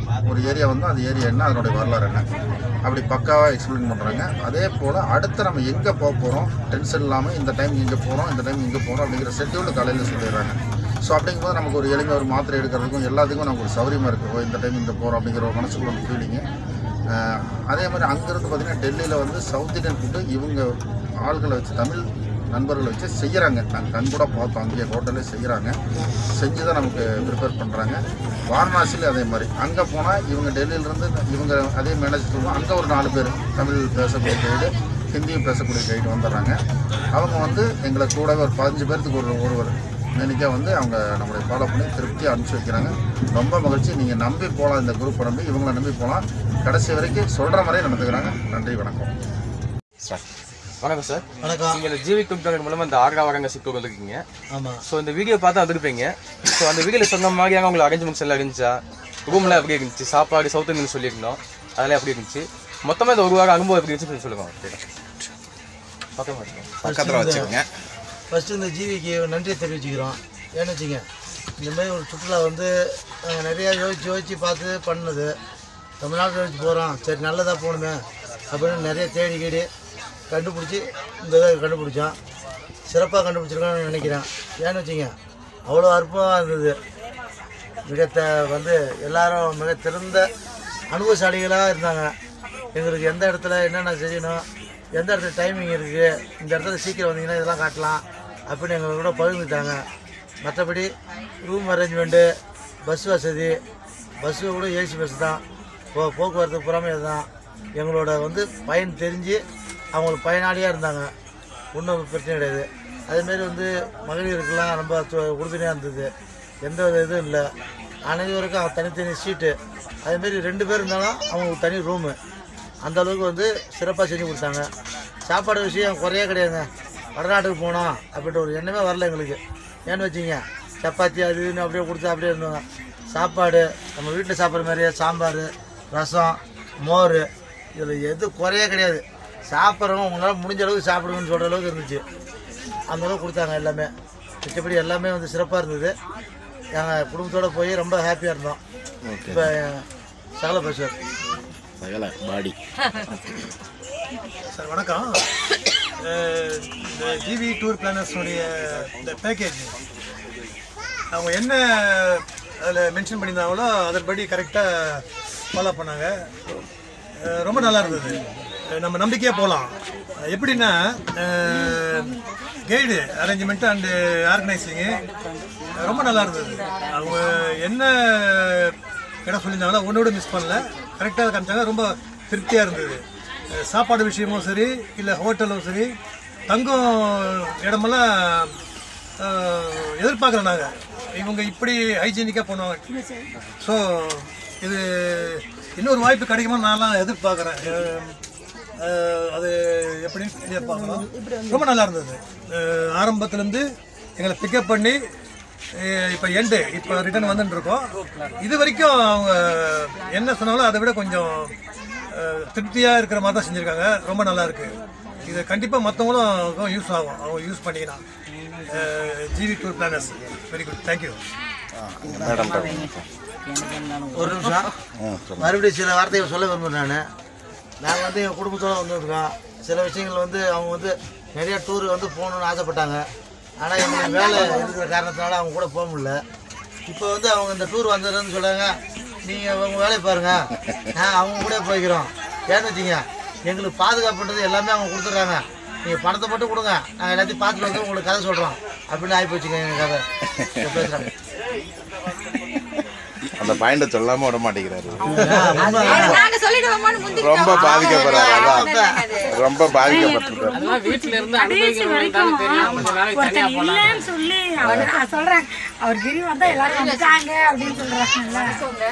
[SPEAKER 4] ஒரு ஏரியா வந்து அந்த ஏரியா என்ன அதனுடைய வரலாறு என்ன அப்படி பக்காவாக எக்ஸ்பிளைன் பண்ணுறாங்க அதே போல் அடுத்து நம்ம எங்கே போக போகிறோம் டென்ஷன் இல்லாமல் இந்த டைம் இங்கே போகிறோம் இந்த டைம் இங்கே போகிறோம் அப்படிங்கிற ஷெட்யூல் காலையில் சொல்லிடுறாங்க ஸோ அப்படிங்கும்போது நமக்கு ஒரு எளிமையாக ஒரு மாத்திரை எடுக்கிறதுக்கும் எல்லாத்துக்கும் நமக்கு ஒரு சௌரியமாக இருக்குது ஓ இந்த டைம் இங்கே போகிறோம் அப்படிங்கிற ஒரு மனசுக்குள்ள ஒரு ஃபீலிங்கு அதே மாதிரி அங்கேருந்து பார்த்தீங்கன்னா டெல்லியில் வந்து சவுத் இந்தியன் ஃபுட்டு இவங்க ஆள்களை வச்சு தமிழ் நண்பர்களை வச்சு செய்கிறாங்க நாங்கள் கண் கூட பார்த்தோம் அங்கேயே ஹோட்டலே செய்கிறாங்க செஞ்சு தான் நமக்கு ப்ரிப்பேர் பண்ணுறாங்க வாரணாசியில் அதே மாதிரி அங்கே போனால் இவங்க டெல்லியிலேருந்து இவங்க அதே மேனேஜ் சொல்லுவோம் அங்கே ஒரு நாலு பேர் தமிழ் பேசக்கூடிய கைடு ஹிந்தியும் பேசக்கூடிய கைடு வந்துடுறாங்க அவங்க வந்து எங்களை கூடவே ஒரு பதினஞ்சு பேர்த்துக்கு ஒரு ஒருவர் மெனிக்காக வந்து அவங்க நம்மளை ஃபாலோ பண்ணி திருப்தியாக அனுப்பிச்சி வைக்கிறாங்க ரொம்ப மகிழ்ச்சி நீங்கள் நம்பி போகலாம் இந்த குரூப்பை நம்பி இவங்களை நம்பி போகலாம் கடைசி வரைக்கும் சொல்கிற மாதிரியே நடந்துக்கிறாங்க நன்றி வணக்கம்
[SPEAKER 8] வணக்கம் சார்
[SPEAKER 10] வணக்கம்.
[SPEAKER 8] நீங்க இந்த ஜிவி குப்டர் மூலமா இந்த ஆக்ரா வாரணாசி டூர் வந்திருக்கீங்க
[SPEAKER 10] ஆமா
[SPEAKER 8] ஸோ இந்த வீடியோ பார்த்து வந்திருப்பீங்க ஸோ அந்த வீடியோவில் சொன்ன மாதிரியான உங்களுக்கு அரேஞ்ச்மெண்ட்ஸ் எல்லாம் இருந்துச்சா ரூம்லாம் எப்படி இருந்துச்சு சாப்பாடு சவுத் இந்தியன் சொல்லியிருந்தோம் அதெல்லாம் எப்படி இருந்துச்சு மொத்தமாக இந்த ஒரு வாரம் அனுபவம் எப்படி இருந்துச்சு சொல்லுங்க ஓகே பக்கம்
[SPEAKER 3] பக்கத்துல வச்சுக்கோங்க.
[SPEAKER 10] ஃபஸ்ட்டு இந்த ஜீவிக்கு நன்றியை தெரிவிச்சுக்கிறோம் ஏன்னு வச்சுங்க இந்த மாதிரி ஒரு சுற்றுலா வந்து அஹ், நிறையா யோசிச்சு யோசிச்சு பார்த்து பண்ணது தமிழ்நாட்டில் வச்சு போகிறோம் சரி நல்லதாக போகணுமே அப்படின்னு நிறைய தேடி கேடி கண்டுபிடிச்சி இந்த இதை கண்டுபிடிச்சோம் சிறப்பாக கண்டுபிடிச்சிருக்கோம்னு நினைக்கிறேன் ஏன்னு வச்சுங்க அவ்வளோ அற்புதமாக இருந்தது மிக த வந்து எல்லாரும் மிக திறந்த அனுபவசாலிகளாக இருந்தாங்க எங்களுக்கு எந்த இடத்துல என்னென்ன செய்யணும் எந்த இடத்துல டைமிங் இருக்குது இந்த இடத்துல சீக்கிரம் வந்தீங்கன்னா இதெல்லாம் காட்டலாம் அப்படின்னு எங்களோட பகிர்ந்துட்டாங்க மற்றபடி ரூம் அரேஞ்ச்மெண்ட்டு பஸ் வசதி பஸ்ஸு கூட ஏசி பஸ் தான் போ போக்குவரத்து புறமே தான் எங்களோட வந்து பயன் தெரிஞ்சு அவங்களுக்கு பயனாளியாக இருந்தாங்க ஒன்றும் பிரச்சனை கிடையாது அதேமாரி வந்து மகளிருக்கெல்லாம் ரொம்ப து- உறுதுணையாக இருந்தது எந்த ஒரு இதுவும் இல்லை அனைவருக்கும் அவங்க தனித்தனி சீட்டு அதேமாரி ரெண்டு பேர் இருந்தாலும் அவங்களுக்கு தனி ரூமு அந்த அளவுக்கு வந்து சிறப்பாக செஞ்சு கொடுத்தாங்க சாப்பாடு விஷயம் குறையே கிடையாதுங்க வடநாட்டுக்கு போனோம் அப்படின்ற ஒரு எண்ணமே வரல எங்களுக்கு ஏன்னு வச்சிங்க சப்பாத்தி அது இதுன்னு அப்படியே கொடுத்து அப்படியே இருந்தாங்க சாப்பாடு நம்ம வீட்டில் சாப்பிட்ற மாதிரியே சாம்பார் ரசம் மோர் இதில் எது குறையே கிடையாது சாப்பிட்றவங்க உங்களால் முடிஞ்ச அளவுக்கு சாப்பிடுங்கன்னு சொல்கிற அளவுக்கு இருந்துச்சு அந்த அளவுக்கு கொடுத்தாங்க எல்லாமே மிச்சப்படி எல்லாமே வந்து சிறப்பாக இருந்தது எங்கள் குடும்பத்தோடு போய் ரொம்ப ஹாப்பியாக இருந்தோம்
[SPEAKER 3] Okay.
[SPEAKER 10] இப்போ சகல பேசுவார்
[SPEAKER 3] சகல பாடி
[SPEAKER 11] சார் வணக்கம் அஹ் இந்த ஜிவி டூர் பிளானர்ஸுடைய இந்த பேக்கேஜ் அவங்க என்ன அதில் மென்ஷன் பண்ணியிருந்தாங்களோ அதன்படி கரெக்டாக ஃபாலோ பண்ணாங்க அஹ் ரொம்ப நல்லா இருந்தது அஹ் நம்ம நம்பிக்கையாக போகலாம் எப்படின்னா கைடு அரேஞ்ச்மெண்ட்டு அண்டு ஆர்கனைசிங்கு ரொம்ப நல்லா இருந்தது அவங்க என்ன இடம் சொல்லியிருந்தாங்களோ ஒன்றோட மிஸ் பண்ணல கரெக்டாக காமிச்சாங்க ரொம்ப திருப்தியாக இருந்தது அஹ் சாப்பாடு விஷயமும் சரி இல்லை ஹோட்டலும் சரி தங்கும் இடமெல்லாம் அஹ், எதிர்பார்க்குறோம் நாங்கள் இவங்க இப்படி ஹைஜீனிக்காக பண்ணுவாங்க ஸோ இது இன்னொரு வாய்ப்பு கிடைக்குமா நான்லாம் எதிர்பார்க்குறேன் அது எப்படின்னு எதிர்பார்க்கலாம் ரொம்ப நல்லா இருந்தது அஹ், ஆரம்பத்துலேருந்து எங்களை பிக்கப் பண்ணி இப்போ எண்டு இப்போ ரிட்டர்ன் வந்துட்டு இருக்கோம் இது வரைக்கும் அவங்க என்ன சொன்னாலும் அதை விட கொஞ்சம் அஹ், திருப்தியா இருக்கிற மாதிரி தான் செஞ்சுருக்காங்க ரொம்ப நல்லா இருக்கு இது கண்டிப்பாக மற்றவங்களும் யூஸ் ஆகும் அவங்க யூஸ் பண்ணிக்கலாம் GV tour planners very good thank you
[SPEAKER 3] madam
[SPEAKER 10] ஒரு நிமிஷம் மறுபடியும் சில வார்த்தைகள் சொல்ல விரும்புகிறேன் நான் நாங்கள் வந்து எங்கள் குடும்பத்தோடு வந்துருக்கோம் சில விஷயங்கள் வந்து அவங்க வந்து நிறைய டூர் வந்து போகணுன்னு ஆசைப்பட்டாங்க ஆனால் எங்களுக்கு வேலை இருக்கிற காரணத்தினால அவங்க கூட போக முடியல இப்போ வந்து அவங்க இந்த டூர் வந்ததுன்னு சொல்கிறாங்க நீங்கள் உங்கள் வேலையை பாருங்கள் நான் அவங்க கூட போய்க்கிறோம் ஏன்னு வச்சிங்க எங்களுக்கு பாதுகாப்புன்றது எல்லாமே அவங்க கொடுத்துட்றாங்க நீங்கள் பணத்தை மட்டும் கொடுங்க நாங்கள் எல்லாத்தையும் பார்த்துட்டு வந்து உங்களுக்கு கதை சொல்கிறோம் அப்படின்னு ஆகி போச்சுங்க எங்கள் கதை இப்போ பேசுகிறாங்க
[SPEAKER 3] அந்த பாயிண்ட சொல்லாம விட மாட்டேங்கிறாரு
[SPEAKER 12] நாங்க சொல்லிடுவோமான்னு முந்திக்கிட்டோம்.
[SPEAKER 3] ரொம்ப பாதிக்கப்படுறாரு அதான்
[SPEAKER 12] அது
[SPEAKER 3] ரொம்ப பாதிக்கப்பட்டிருக்காரு
[SPEAKER 13] அதெல்லாம் வீட்டுல இருந்து
[SPEAKER 12] கடைசி
[SPEAKER 13] அனுபவிக்கிறவங்களுக்கு
[SPEAKER 12] வரைக்கும்
[SPEAKER 13] தான் தெரியும் கொஞ்ச நாளைக்கு தனியா
[SPEAKER 12] ஒருத்தர்
[SPEAKER 13] போலாம்
[SPEAKER 12] இல்லைன்னு சொல்லி அவர் நான் சொல்றேன் அவர் கிரி வந்தா எல்லாரும் வந்துட்டாங்க அப்படின்னு சொல்றாங்கல்ல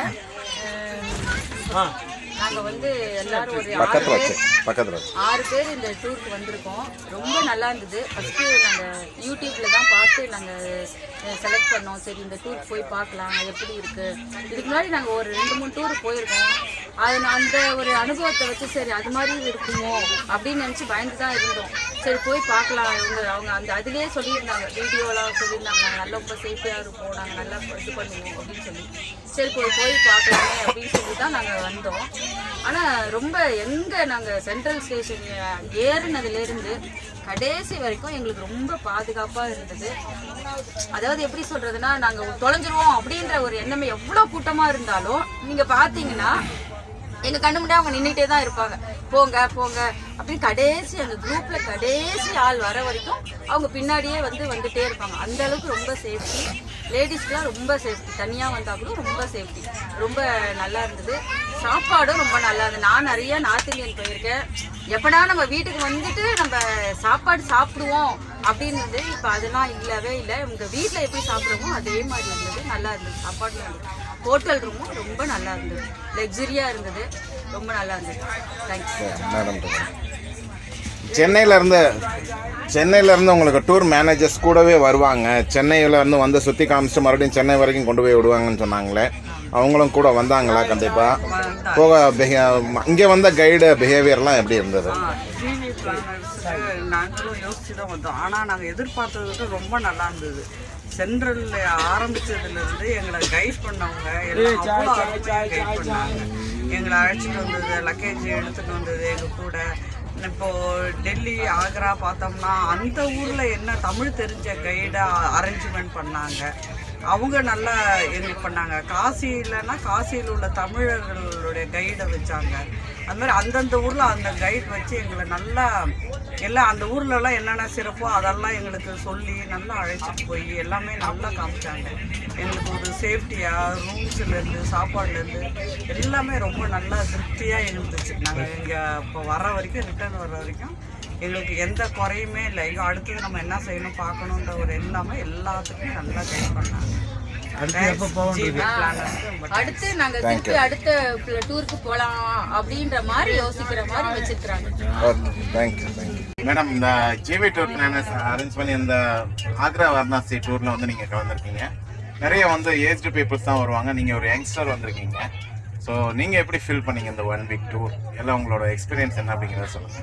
[SPEAKER 14] நாங்க வந்து எல்லாரும் ஒரு ஆறு
[SPEAKER 3] பக்கத்துல வச்சு
[SPEAKER 14] பேர்
[SPEAKER 3] பக்கத்துல வச்சு
[SPEAKER 14] ஆறு பேர் இந்த டூருக்கு வந்திருக்கோம் ரொம்ப நல்லா இருந்தது ஃபஸ்ட்டு நாங்கள் யூடியூப்ல தான் பார்த்து நாங்கள் செலக்ட் பண்ணோம் சரி இந்த டூருக்கு போய் பார்க்கலாம் எப்படி இருக்கு இதுக்கு முன்னாடி நாங்கள் ஒரு ரெண்டு மூணு டூர் போயிருக்கோம் அது நான் அந்த ஒரு அனுபவத்தை வச்சு சரி அது மாதிரி இருக்குமோ அப்படின்னு நினச்சி பயந்து தான் இருந்தோம் சரி போய் பார்க்கலாம் இவங்க அவங்க அந்த அதுலேயே சொல்லியிருந்தாங்க வீடியோலாம் சொல்லியிருந்தாங்க நாங்கள் நல்லா ரொம்ப சேஃப்டியாக இருப்போம் நாங்கள் நல்லா இது பண்ணுவோம் அப்படின்னு சொல்லி சரி போய் போய் பார்க்கலாமே அப்படின்னு சொல்லி தான் நாங்கள் வந்தோம் ஆனால் ரொம்ப எங்கே நாங்கள் சென்ட்ரல் ஸ்டேஷன் ஏறினதுலேருந்து கடைசி வரைக்கும் எங்களுக்கு ரொம்ப பாதுகாப்பாக இருந்தது அதாவது எப்படி சொல்றதுன்னா நாங்கள் தொலைஞ்சிருவோம் அப்படின்ற ஒரு எண்ணமே எவ்வளோ கூட்டமாக இருந்தாலும் நீங்கள் பார்த்தீங்கன்னா எங்கள் கண்ணு முன்னாடி அவங்க நின்றுட்டே தான் இருப்பாங்க போங்க போங்க அப்படின்னு கடைசி அந்த குரூப்பில் கடைசி ஆள் வர வரைக்கும் அவங்க பின்னாடியே வந்து வந்துட்டே இருப்பாங்க அந்த அளவுக்கு ரொம்ப சேஃப்டி லேடிஸ்க்குலாம் ரொம்ப சேஃப்டி தனியாக வந்தால் கூட ரொம்ப சேஃப்டி ரொம்ப நல்லா இருந்தது சாப்பாடும் ரொம்ப நல்லா இருந்தது நான் நிறைய நார்த் இந்தியன் போயிருக்கேன் எப்படா நம்ம வீட்டுக்கு வந்துட்டு நம்ம சாப்பாடு சாப்பிடுவோம் அப்படின்றது இப்போ அதெல்லாம் இல்லவே இல்லை உங்கள் வீட்டில் எப்படி சாப்பிடுவோமோ அதே மாதிரி இருந்தது நல்லா இருந்தது சாப்பாடு ஹோட்டல் ரூமும் ரொம்ப நல்லா இருந்தது லக்ஸரியாக இருந்தது ரொம்ப நல்லா இருந்தது தேங்க்ஸ்
[SPEAKER 3] மேடம் சென்னையில இருந்து சென்னையில இருந்து உங்களுக்கு டூர் மேனேஜர்ஸ் கூடவே வருவாங்க சென்னையில இருந்து வந்து சுத்தி காமிச்சு மறுபடியும் சென்னை வரைக்கும் கொண்டு போய் விடுவாங்கன்னு சொன்னாங்களே அவங்களும் கூட வந்தாங்களா கண்டிப்பா போக beha- இங்க வந்த கைடு பிஹேவியர்லாம் எப்படி இருந்தது
[SPEAKER 13] டிவி பிளானர்ஸுக்கு நாங்களும் யோசிச்சு தான் வந்தோம் ஆனால் நாங்கள் எதிர்பார்த்ததை விட ரொம்ப நல்லா இருந்தது சென்ட்ரலில் ஆரம்பிச்சதுலேருந்து எங்களை கைட் பண்ணவங்க எல்லாம் அவ்வளோ அருமையாக கைட் பண்ணாங்க எங்களை அழைச்சிட்டு வந்தது லக்கேஜ் எடுத்துகிட்டு வந்தது எங்கள் கூட இப்போ டெல்லி ஆக்ரா பார்த்தோம்னா அந்த ஊரில் என்ன தமிழ் தெரிஞ்ச கைடை அரேஞ்ச்மெண்ட் பண்ணாங்க அவங்க நல்லா எங்களுக்கு பண்ணாங்க காசியிலனா காசியில் உள்ள தமிழர்களுடைய கைடை வச்சாங்க அது மாதிரி அந்தந்த ஊரில் அந்த கைட் வச்சு எங்களை நல்லா எல்லாம் அந்த ஊர்லலாம் என்னென்ன சிறப்போ அதெல்லாம் எங்களுக்கு சொல்லி நல்லா அழைச்சிட்டு போய் எல்லாமே நல்லா காமிச்சாங்க எங்களுக்கு ஒரு சேஃப்டியாக ரூம்ஸ்லேருந்து சாப்பாடுலேருந்து எல்லாமே ரொம்ப நல்லா திருப்தியாக இருந்துச்சு நாங்கள் இங்கே இப்போ வர வரைக்கும் ரிட்டர்ன் வர வரைக்கும் எங்களுக்கு எந்த குறையுமே இல்லை ஐயோ அடுத்தது நம்ம என்ன செய்யணும் பார்க்கணுன்ற ஒரு எண்ணமே எல்லாத்துக்கும் நல்லா கைட் பண்ணாங்க
[SPEAKER 10] அடுத்து எப்போ போக வேண்டியது?
[SPEAKER 14] அடுத்து நாங்க
[SPEAKER 3] Thank
[SPEAKER 14] திருப்பி அடுத்த டூருக்கு போலாம் அப்படின்ற மாதிரி யோசிக்கிற மாதிரி வச்சிருக்காங்க
[SPEAKER 3] தேங்க்யூ தேங்க்யூ மேடம் இந்த ஜிவி டூர் பிளானர்ஸ் அரேஞ்ச் பண்ணி இந்த ஆக்ரா வாரணாசி டூர்ல வந்து நீங்க கலந்துருக்கீங்க நிறைய வந்து ஏஜ்டு பீப்புள்ஸ் தான் வருவாங்க நீங்க ஒரு யங்ஸ்டர் வந்திருக்கீங்க ஸோ நீங்க எப்படி ஃபீல் பண்ணீங்க இந்த ஒன் வீக் டூர் எல்லாம் உங்களோட எக்ஸ்பீரியன்ஸ் என்ன அப்படிங்கிறத சொல்லுங்க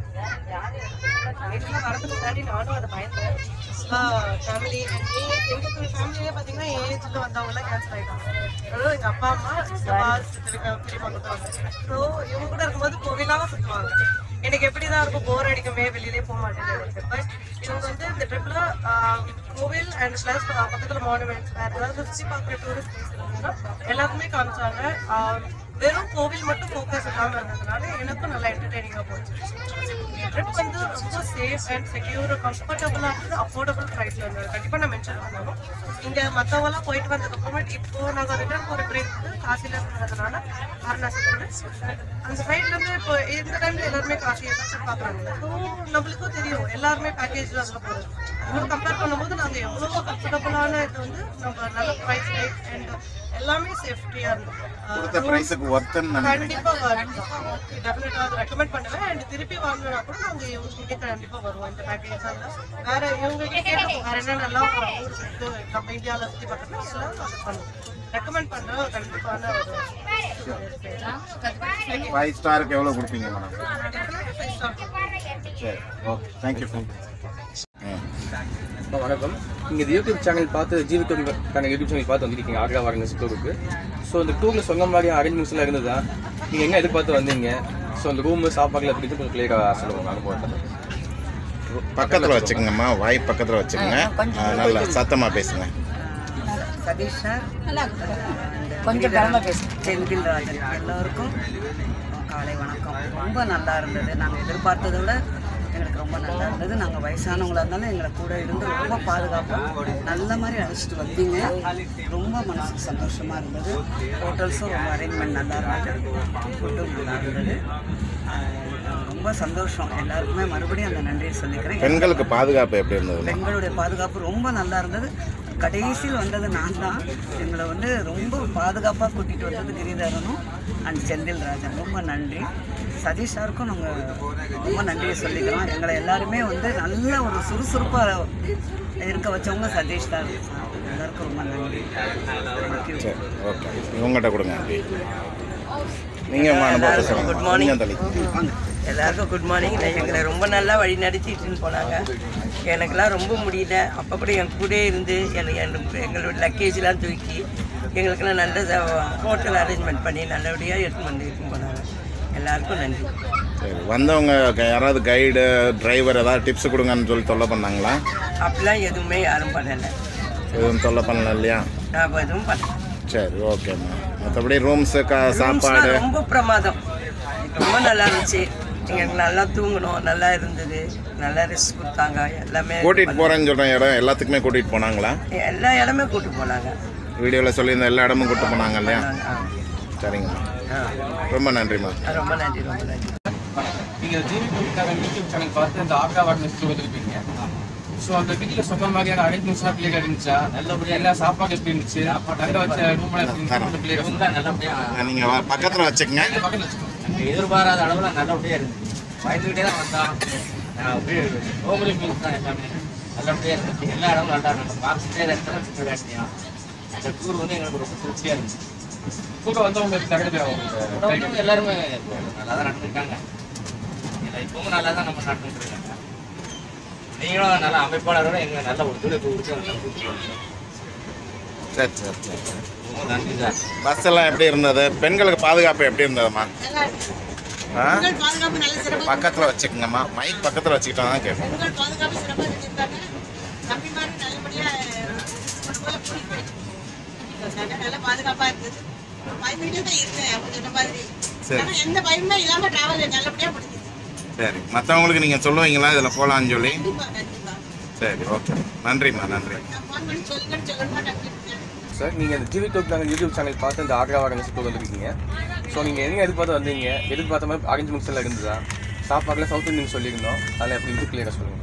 [SPEAKER 15] ஆக்சுவலாக வரதுக்கு முன்னாடி நானும் அதை பயந்தேன் ஃபேமிலி எங்களுக்கு ஃபேமிலியே பார்த்தீங்கன்னா ஏஜில் வந்தவங்கலாம் கேன்சல் ஆகிட்டாங்க அதாவது எங்கள் அப்பா அம்மா சிவாஸ் பெரியம்மா மட்டும் ஸோ இவங்க கூட இருக்கும்போது கோவிலாக சுற்றுவாங்க எனக்கு எப்படி தான் இருக்கும் போர் அடிக்குமே வெளியிலே போக மாட்டேன் எனக்கு பட் இவங்க வந்து இந்த ட்ரிப்பில் கோவில் அண்ட் ப்ளஸ் பக்கத்தில் மானுமெண்ட்ஸ் வேறு ஏதாவது சுற்றி பார்க்குற டூரிஸ்ட் பிளேஸ் இருந்ததுன்னா எல்லாத்துமே காமிச்சாங்க ஆஹ் வெறும் கோவில் மட்டும் ஃபோக்கஸ் இல்லாமல் இருந்ததுனால எனக்கும் நல்லா என்டர்டெய்னிங்காக போச்சு ட்ரிப் வந்து ரொம்ப சேஃப் அண்ட் செக்யூர் கம்ஃபர்டபுளாக இருந்தது அஃபோர்டபுள் ப்ரைஸில் இருந்தது கண்டிப்பாக நான் மென்ஷன் பண்ணணும் இங்கே மற்றவங்களாம் போயிட்டு வந்ததுக்கப்புறமேட்டு இப்போ நாங்கள் ரிட்டர்ன் போகிற ட்ரெயின் வந்து காசியில் இருக்கிறதுனால வாரணாசிலேருந்து அந்த சைட்லேருந்து இப்போ இந்த டைமில் எல்லாருமே காசியை தான் பார்க்குறாங்க ஸோ நம்மளுக்கும் தெரியும் எல்லாருமே பேக்கேஜில் அதில் போகிறது அதோட கம்பேர் பண்ணும்போது நாங்கள் எவ்வளோ கம்ஃபர்டபுளான இது வந்து நம்ம நல்ல ப்ரைஸ் ரேட் அண்ட் எல்லாமே சேஃப்டியாக
[SPEAKER 3] கொடுத்த
[SPEAKER 15] இருந்தோம்
[SPEAKER 3] ப்ரைஸுக்கு ஒர்த்துன்னு நினைக்கிறீங்க
[SPEAKER 15] கண்டிப்பா டெஃபினட்டா அதை ரெக்கமெண்ட் பண்ணுவேன் அண்ட் திருப்பி வாங்கினா கூட நாங்க இவங்க கண்டிப்பா வருவோம் இந்த பேக்கேஜ் வேற இவங்க கிட்ட கேட்டோம் வேற என்னென்னலாம் ஊருக்கு இருக்கு நம்ம இந்தியாவில் சுற்றி பார்க்கணும் எல்லாம் அதை பண்ணுவோம் ரெக்கமெண்ட் பண்ற கண்டிப்பான ஒரு
[SPEAKER 3] ஃபைவ் ஸ்டாருக்கு எவ்வளோ கொடுப்பீங்க மேடம்
[SPEAKER 15] Five star.
[SPEAKER 3] சரி ஓகே தேங்க்யூ
[SPEAKER 8] அம்மா, வணக்கம் நீங்கள் இந்த யூடியூப் சேனல் பார்த்து ஜீவி டூருக்கான யூடியூப் சேனல் பார்த்து வந்திருக்கீங்க ஆக்ரா வாரணாசி டூருக்கு ஸோ இந்த டூரில் சொன்ன மாதிரி அரேஞ்ச்மெண்ட்ஸ் எல்லாம் இருந்ததா நீங்கள் எங்கே எதிர்பார்த்து வந்தீங்க ஸோ அந்த ரூமு சாப்பாடுல எப்படி கொஞ்சம் கிளியராக சொல்லுவாங்க அனுபவத்தை
[SPEAKER 3] பக்கத்தில் வச்சுக்கோங்கம்மா வாய் பக்கத்தில் வச்சுக்கோங்க ஆ, நல்லா சத்தமாக பேசுங்க
[SPEAKER 13] சதீஷ் சார்
[SPEAKER 5] கொஞ்சம் கனமா பேசுங்க.
[SPEAKER 13] செந்தில் ராஜன் எல்லோருக்கும் காலை வணக்கம் ரொம்ப நல்லா இருந்தது நாங்கள் எதிர்பார்த்ததை விட எங்களுக்கு ரொம்ப நல்லா இருந்தது நாங்கள் வயசானவங்களா இருந்தாலும் எங்களை கூட இருந்து ரொம்ப பாதுகாப்பாக நல்ல மாதிரி அழைச்சிட்டு வந்தீங்க ரொம்ப மனசுக்கு சந்தோஷமாக இருந்தது ஹோட்டல்ஸும் ரொம்ப அரேஞ்ச்மெண்ட் நல்லா இருந்தது ஃபுட்டும் நல்லா இருந்தது ஆஹ் ரொம்ப சந்தோஷம் எல்லாருக்குமே மறுபடியும் அந்த நன்றியை சொல்லிக்கிறேன்
[SPEAKER 3] பெண்களுக்கு பாதுகாப்பு எப்படி இருந்தது
[SPEAKER 13] பெண்களுடைய பாதுகாப்பு ரொம்ப நல்லா இருந்தது கடைசியில் வந்தது நான் தான் எங்களை வந்து ரொம்ப பாதுகாப்பாக கூட்டிகிட்டு வந்தது கிரிதரனும் அண்ட் செந்தில் ராஜன் ரொம்ப நன்றி சதீஷ் சாருக்கும் நாங்கள் ரொம்ப நன்றியை சொல்லிக்கிறோம் எங்களை எல்லாருமே வந்து நல்ல ஒரு சுறுசுறுப்பாக இருக்க வச்சவங்க சதீஷ் தான் எல்லாருக்கும் ரொம்ப நன்றி தேங்க்யூ
[SPEAKER 3] சரி ஓகே இவங்ககிட்ட கொடுங்க நீங்கள் உங்கள் அனுபவத்தை
[SPEAKER 13] குட்
[SPEAKER 3] சொல்லுங்கள்
[SPEAKER 13] மார்னிங்
[SPEAKER 3] கொஞ்சம் தள்ளி
[SPEAKER 13] வாங்க
[SPEAKER 16] எல்லாருக்கும் குட் மார்னிங் எங்களை ரொம்ப நல்லா வழி நடத்திட்டுன்னு போனாங்க எனக்கெல்லாம் ரொம்ப முடியல அப்போ கூட என் கூட இருந்து எனக்கு எனக்கு எங்களோட லக்கேஜ்லாம் தூக்கி எங்களுக்கெல்லாம் நல்ல ஹோட்டல் அரேஞ்ச்மெண்ட் பண்ணி நல்லபடியாக எடுத்துன்னு வந்து எடுத்துன்னு போனாங்க எல்லாருக்கும் நன்றி
[SPEAKER 3] சரி வந்தவங்க க- யாராவது கைடு டிரைவர் ஏதாவது டிப்ஸ் கொடுங்கன்னு சொல்லி தொல்லை பண்ணாங்களா
[SPEAKER 16] அப்படிலாம் எதுவுமே யாரும் பண்ணலை
[SPEAKER 3] எதுவும் தொல்லை பண்ணல இல்லையா
[SPEAKER 16] நான் எதுவும் பண்ணல
[SPEAKER 3] சரி ஓகேம்மா மற்றபடி ரூம்ஸு க சாப்பாடு
[SPEAKER 16] ரூம்ஸ்லாம் ரொம்ப பிரமாதம் ரொம்ப நல்லா இருந்துச்சு எங்களுக்கு நல்லா தூங்கணும் நல்லா இருந்தது நல்லா ரெஸ்ட் கொடுத்தாங்க எல்லாமே
[SPEAKER 3] கூட்டிகிட்டு போகிறேன்னு சொல்கிற இடம் எல்லாத்துக்குமே கூட்டிகிட்டு போனாங்களா
[SPEAKER 16] எல்லா இடமே கூட்டு போனாங்க
[SPEAKER 3] வீடியோவில் சொல்லியிருந்த எல்லா இடமும் கூட்டு போனாங்க இல்லையா சரிங்கம்மா ரொம்ப நன்றிம்மா
[SPEAKER 16] ரொம்ப நன்றி ரொம்ப நன்றி
[SPEAKER 8] நீங்கள் ஜிவி கொடுத்தாங்க யூடியூப் சேனல் பார்த்து அந்த ஆக்ரா வாட்னஸ் வந்துருப்பீங்க ஸோ அந்த வீட்டில் சொன்ன மாதிரியான அரேஞ்ச்மெண்ட்ஸ்லாம் கிளியர் இருந்துச்சா நல்லபடியாக எல்லா சாப்பாடு எப்படி இருந்துச்சு தங்க வச்ச ரூம்லாம் எப்படி இருந்துச்சு கிளியர் நல்லபடியாக
[SPEAKER 3] நீங்கள் பக்கத்தில் வச்சுக்கங்க
[SPEAKER 17] எதிர்பாராத அளவில் நல்லபடியாக இருந்துச்சு பயந்துக்கிட்டே தான் வந்தோம் நான் அப்படியே ஓமலி மீன்ஸ் தான் எல்லாமே நல்லபடியாக இருந்துச்சு எல்லா இடமும் நல்லா இருந்துச்சு பார்த்துட்டே இடத்துல சுற்ற வேண்டியும் அந்த டூர் வந்து எங்களுக்கு ரொம்ப திருப்தியாக இருந்துச்சு
[SPEAKER 8] கூட வந்தவங்க நிறைய பேர்
[SPEAKER 17] கூட வந்தவங்க எல்லாருமே நல்லா தான் நடந்துருக்காங்க இல்லை இப்பவும் நல்லா தான் நம்ம நடந்துட்டு இருக்காங்க நீங்களும் நல்ல அமைப்பாளரோட எங்களை நல்ல ஒத்துழைப்பு கொடுத்து நல்லா கூப்பிட்டு
[SPEAKER 3] சரி சரி சரி சரி
[SPEAKER 17] ரொம்ப நன்றி சார்
[SPEAKER 3] பஸ் எல்லாம் எப்படி இருந்தது பெண்களுக்கு பாதுகாப்பு எப்படி இருந்ததும்மா ஆ
[SPEAKER 18] உங்கள் பாதுகாப்பு நல்ல சிறப்பாக
[SPEAKER 3] பக்கத்தில் வச்சுக்கோங்கம்மா மைக் பக்கத்தில் வச்சுக்கிட்டா தான் கேட்கும்
[SPEAKER 18] உங்கள் பாதுகாப்பு சிறப்பாக செஞ்சிருக்காங்க தம்பிமாரும் நல்லபடியாக கொண்டு போல கூட்டிட்டு போயிட்டு வச்சாங்க. நல்ல பாதுகாப்பாக இருந்தது பயந்துகிட்டே தான் இருந்தேன் அவங்க சொன்ன மாதிரி
[SPEAKER 3] சரி.
[SPEAKER 18] ஆனால் எந்த பயமுமே இல்லாமல் டிராவல் நல்லபடியாக முடிஞ்சுது
[SPEAKER 3] சரி மற்றவங்களுக்கு நீங்கள் சொல்லுவீங்களா இதில் போகலான்னு சொல்லி
[SPEAKER 18] கண்டிப்பா கண்டிப்பா
[SPEAKER 3] சரி ஓகே நன்றிம்மா நன்றி
[SPEAKER 18] நான் ஃபோன் பண்ணி சொல்லுங்கன்னு சொல்லணுமா டக்குனு
[SPEAKER 8] சார் நீங்கள் இந்த ஜிவி டோக் நாங்கள் யூடியூப் சேனல் பார்த்து இந்த ஆக்ரா வாகனஸ் டூர் வந்துருக்கீங்க ஸோ நீங்கள் எங்கே எதிர்பார்த்து வந்தீங்க எதிர்பார்த்த மாதிரி அரேஞ்ச்மெண்ட்ஸ் எல்லாம் இருந்ததா சாப்பாடுல சவுத் இந்தியன் சொல்லியிருந்தோம் அதில் எப்படி இருந்து கிளியராக சொல்லுங்கள்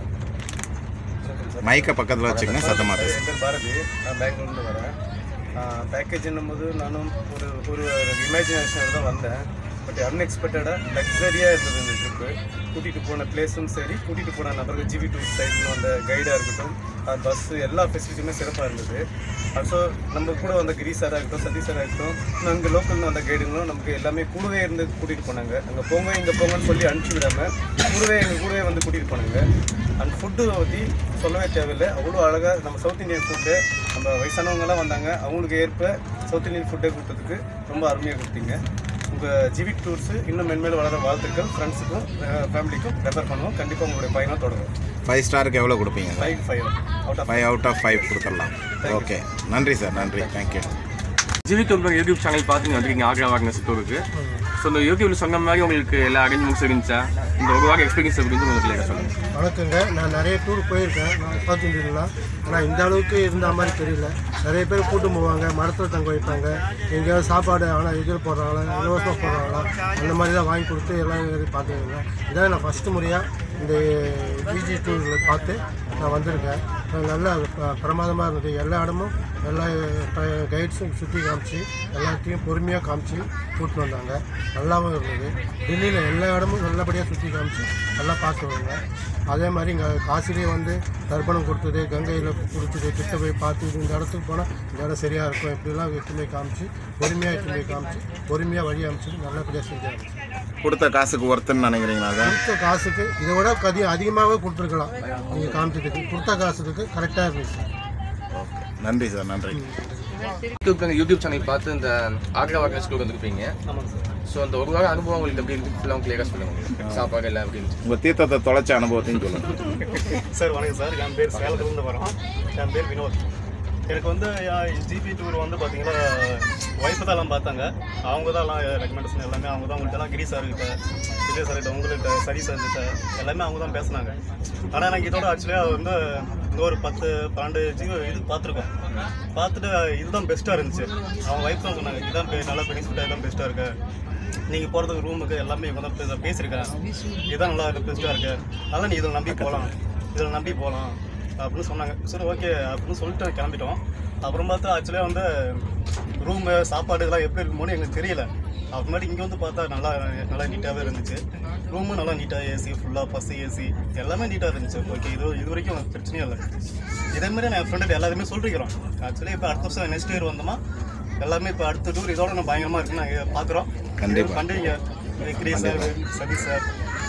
[SPEAKER 3] மைக்கை பக்கத்தில் வச்சுக்கங்க சத்தமாக பேசு
[SPEAKER 19] என் பேர் பாரதி நான் பெங்களூர்லேருந்து வரேன் பேக்கேஜ் என்னும்போது நானும் ஒரு ஒரு இமேஜினேஷனோட தான் வந்தேன் பட் அன்எக்ஸ்பெக்டடாக லக்ஸரியாக இருந்தது இந்த ட்ரிப்பு கூட்டிகிட்டு போன பிளேஸும் சரி கூட்டிகிட்டு போன நபர்கள் ஜிவி டூர் சைட்னு அந்த கைடாக இருக்கட்டும் பஸ்ஸு எல்லா ஃபெசிலிட்டியுமே சிறப்பாக இருந்தது ஆல்சோ நம்ம கூட வந்த கிரி சாராக இருக்கட்டும் சதீஷ் சாராக இருக்கட்டும் இன்னும் அங்கே லோக்கல்னு வந்த கைடுங்களும் நமக்கு எல்லாமே கூடவே இருந்து கூட்டிகிட்டு போனாங்க அங்கே போங்க இங்கே போங்கன்னு சொல்லி அனுப்பிச்சி விடாமல் கூடவே எங்கள் கூடவே வந்து கூட்டிகிட்டு போனாங்க அண்ட் ஃபுட்டு பற்றி சொல்லவே தேவையில்லை அவ்வளோ அழகாக நம்ம சவுத் இந்தியன் ஃபுட்டு நம்ம வயசானவங்கலாம் வந்தாங்க அவங்களுக்கு ஏற்ப சவுத் இந்தியன் ஃபுட்டை கொடுத்ததுக்கு ரொம்ப அருமையாக கொடுத்தீங்க உங்கள் ஜிவிக் டூர்ஸு இன்னும் மென்மேலும் வளர வாழ்த்துக்கள் ஃப்ரெண்ட்ஸுக்கும் ஃபேமிலிக்கும் ரெஃபர் பண்ணுவோம் கண்டிப்பாக உங்களுடைய பயணம் தொடரும்
[SPEAKER 3] ஃபைவ் ஸ்டாருக்கு எவ்வளோ கொடுப்பீங்க
[SPEAKER 19] five five out of
[SPEAKER 3] five out of five கொடுத்துடலாம் ஓகே நன்றி சார் நன்றி thank you
[SPEAKER 8] GV talk YouTube channel பார்த்து நீங்கள் வந்திருக்கீங்க ஆக்ரா வாகனஸ் டூருக்கு ஸோ இந்த யூடியூப்ல சொன்ன மாதிரி உங்களுக்கு எல்லா அரேஞ்ச்மெண்ட்ஸ் இருந்துச்சா இந்த ஒரு வாரம் எக்ஸ்பீரியன்ஸ் எப்படி இருந்து உங்களுக்கு கிளியராக சொல்லுங்கள்
[SPEAKER 20] வணக்கங்க நான் நிறைய டூர் போயிருக்கேன் நான் சவுத் இந்தியன்லாம் ஆனால் இந்த அளவுக்கு இருந்த மாதிரி தெரியல நிறைய பேர் கூட்டம் போவாங்க மரத்தில் தங்க வைப்பாங்க எங்கேயாவது சாப்பாடு ஆனால் இதில் போடுறாங்களா இலவசமாக போடுறாங்களா அந்த மாதிரி தான் வாங்கி கொடுத்து எல்லாம் இது பார்த்துக்கோங்க இதான் நான் ஃபஸ்ட்டு முறையாக இந்த பிஜி டூரில் பார்த்து நான் வந்திருக்கேன் அது நல்லா ப- பிரமாதமாக இருந்தது எல்லா இடமும் எல்லா கைட்ஸும் சுற்றி காமிச்சு எல்லாத்தையும் பொறுமையாக காமிச்சு கூப்பிட்டு வந்தாங்க நல்லாவும் இருந்தது டெல்லியில் எல்லா இடமும் நல்லபடியாக சுற்றி காமிச்சு நல்லா பார்த்துருவாங்க அதே மாதிரி இங்கே காசிலேயே வந்து தர்ப்பணம் கொடுத்தது கங்கையில் கொடுத்தது கிட்ட போய் பார்த்து இது இந்த இடத்துக்கு போனால் இந்த இடம் சரியாக இருக்கும் இப்படிலாம் எட்டு போய் காமிச்சு பொறுமையாக எட்டு போய் காமிச்சு பொறுமையாக வழி அமைச்சு நல்லபடியாக செஞ்சாங்க
[SPEAKER 3] கொடுத்த காசுக்கு ஒருத்தன்னு நினைக்கிறீங்களா அதை
[SPEAKER 20] கொடுத்த காசுக்கு இதை விட கதி அதிகமாகவே கொடுத்துருக்கலாம் நீங்கள் காமிச்சதுக்கு கொடுத்த காசுக்கு கரெக்டாக இருந்துச்சு
[SPEAKER 3] நன்றி சார் நன்றி
[SPEAKER 8] யூடியூப் நாங்கள் யூடியூப் சேனல் பார்த்து இந்த ஆக்ரா வாகனஸ் டூர் வந்திருப்பீங்க ஸோ அந்த ஒரு வாரம் அனுபவம் உங்களுக்கு எப்படி இருந்து ஃபுல்லாக கிளியராக சொல்லுங்கள் சாப்பாடு எல்லாம் எப்படி இருந்துச்சு
[SPEAKER 3] உங்கள் தீர்த்தத்தை தொலைச்ச அனுபவத்தையும் சொல்லுங்கள்
[SPEAKER 19] சார் வணக்கம் சார் என் பேர் சேலத்துலேருந்து வரோம் என் பேர் வினோத் எனக்கு வந்து ஜிபி டூர் வந்து பார்த்தீங்கன்னா ஒய்ஃபு தான் எல்லாம் பார்த்தாங்க அவங்க தான் எல்லாம் ரெக்கமெண்டேஷன் எல்லாமே அவங்க தான் உங்கள்கிட்ட கிரி சார் கிட்ட விஜய் சார் கிட்ட உங்கள்கிட்ட சரி சார் கிட்ட எல்லாமே அவங்க தான் பேசுனாங்க ஆனால் எனக்கு இதோட ஆக்சுவலியாக வந்து இங்க ஒரு பத்து பன்னெண்டு ஜிபி இது பார்த்துருக்கோம் பார்த்துட்டு இதுதான் பெஸ்ட்டாக இருந்துச்சு அவங்க ஒய்ஃப் தான் சொன்னாங்க இதுதான் பெ- நல்லா பெனிஃபிட்டாக இதுதான் பெஸ்ட்டாக இருக்கு நீங்கள் போகிறதுக்கு ரூமுக்கு எல்லாமே இவங்க தான் பே- பேசியிருக்கேன் இதுதான் நல்லா பெஸ்ட்டாக இருக்கு அதனால் நீ இதில் நம்பி போகலாம் இதில் நம்பி போகலாம் அப்படின்னு சொன்னாங்க சரி ஓகே அப்படின்னு சொல்லிட்டு கிளம்பிட்டோம் அப்புறம் பார்த்தா ஆக்சுவலியாக வந்து ரூமு சாப்பாடு இதெல்லாம் எப்படி இருக்குமோன்னு எங்களுக்கு தெரியல அப்புறமேட்டு இங்கே வந்து பார்த்தா நல்லா நல்லா நீட்டாகவே இருந்துச்சு ரூமும் நல்லா நீட்டாக ஏசி ஃபுல்லாக பஸ் ஏசி எல்லாமே நீட்டாக இருந்துச்சு ஓகே இது இது வரைக்கும் எனக்கு பிரச்சனையே இல்லை இதே மாதிரி நான் என் ஃப்ரெண்டு எல்லாருமே சொல்லிருக்கிறோம் ஆக்சுவலி இப்போ அடுத்த வருஷம் நெக்ஸ்ட் இயர் வந்தோமா எல்லாமே இப்போ அடுத்த டூர் இதோட நான் பயங்கரமாக இருக்குன்னு நாங்கள் பார்க்குறோம்
[SPEAKER 3] கண்டிப்பா.
[SPEAKER 19] பண்ணுறீங்க கிரி சார் சதீஷ் சார்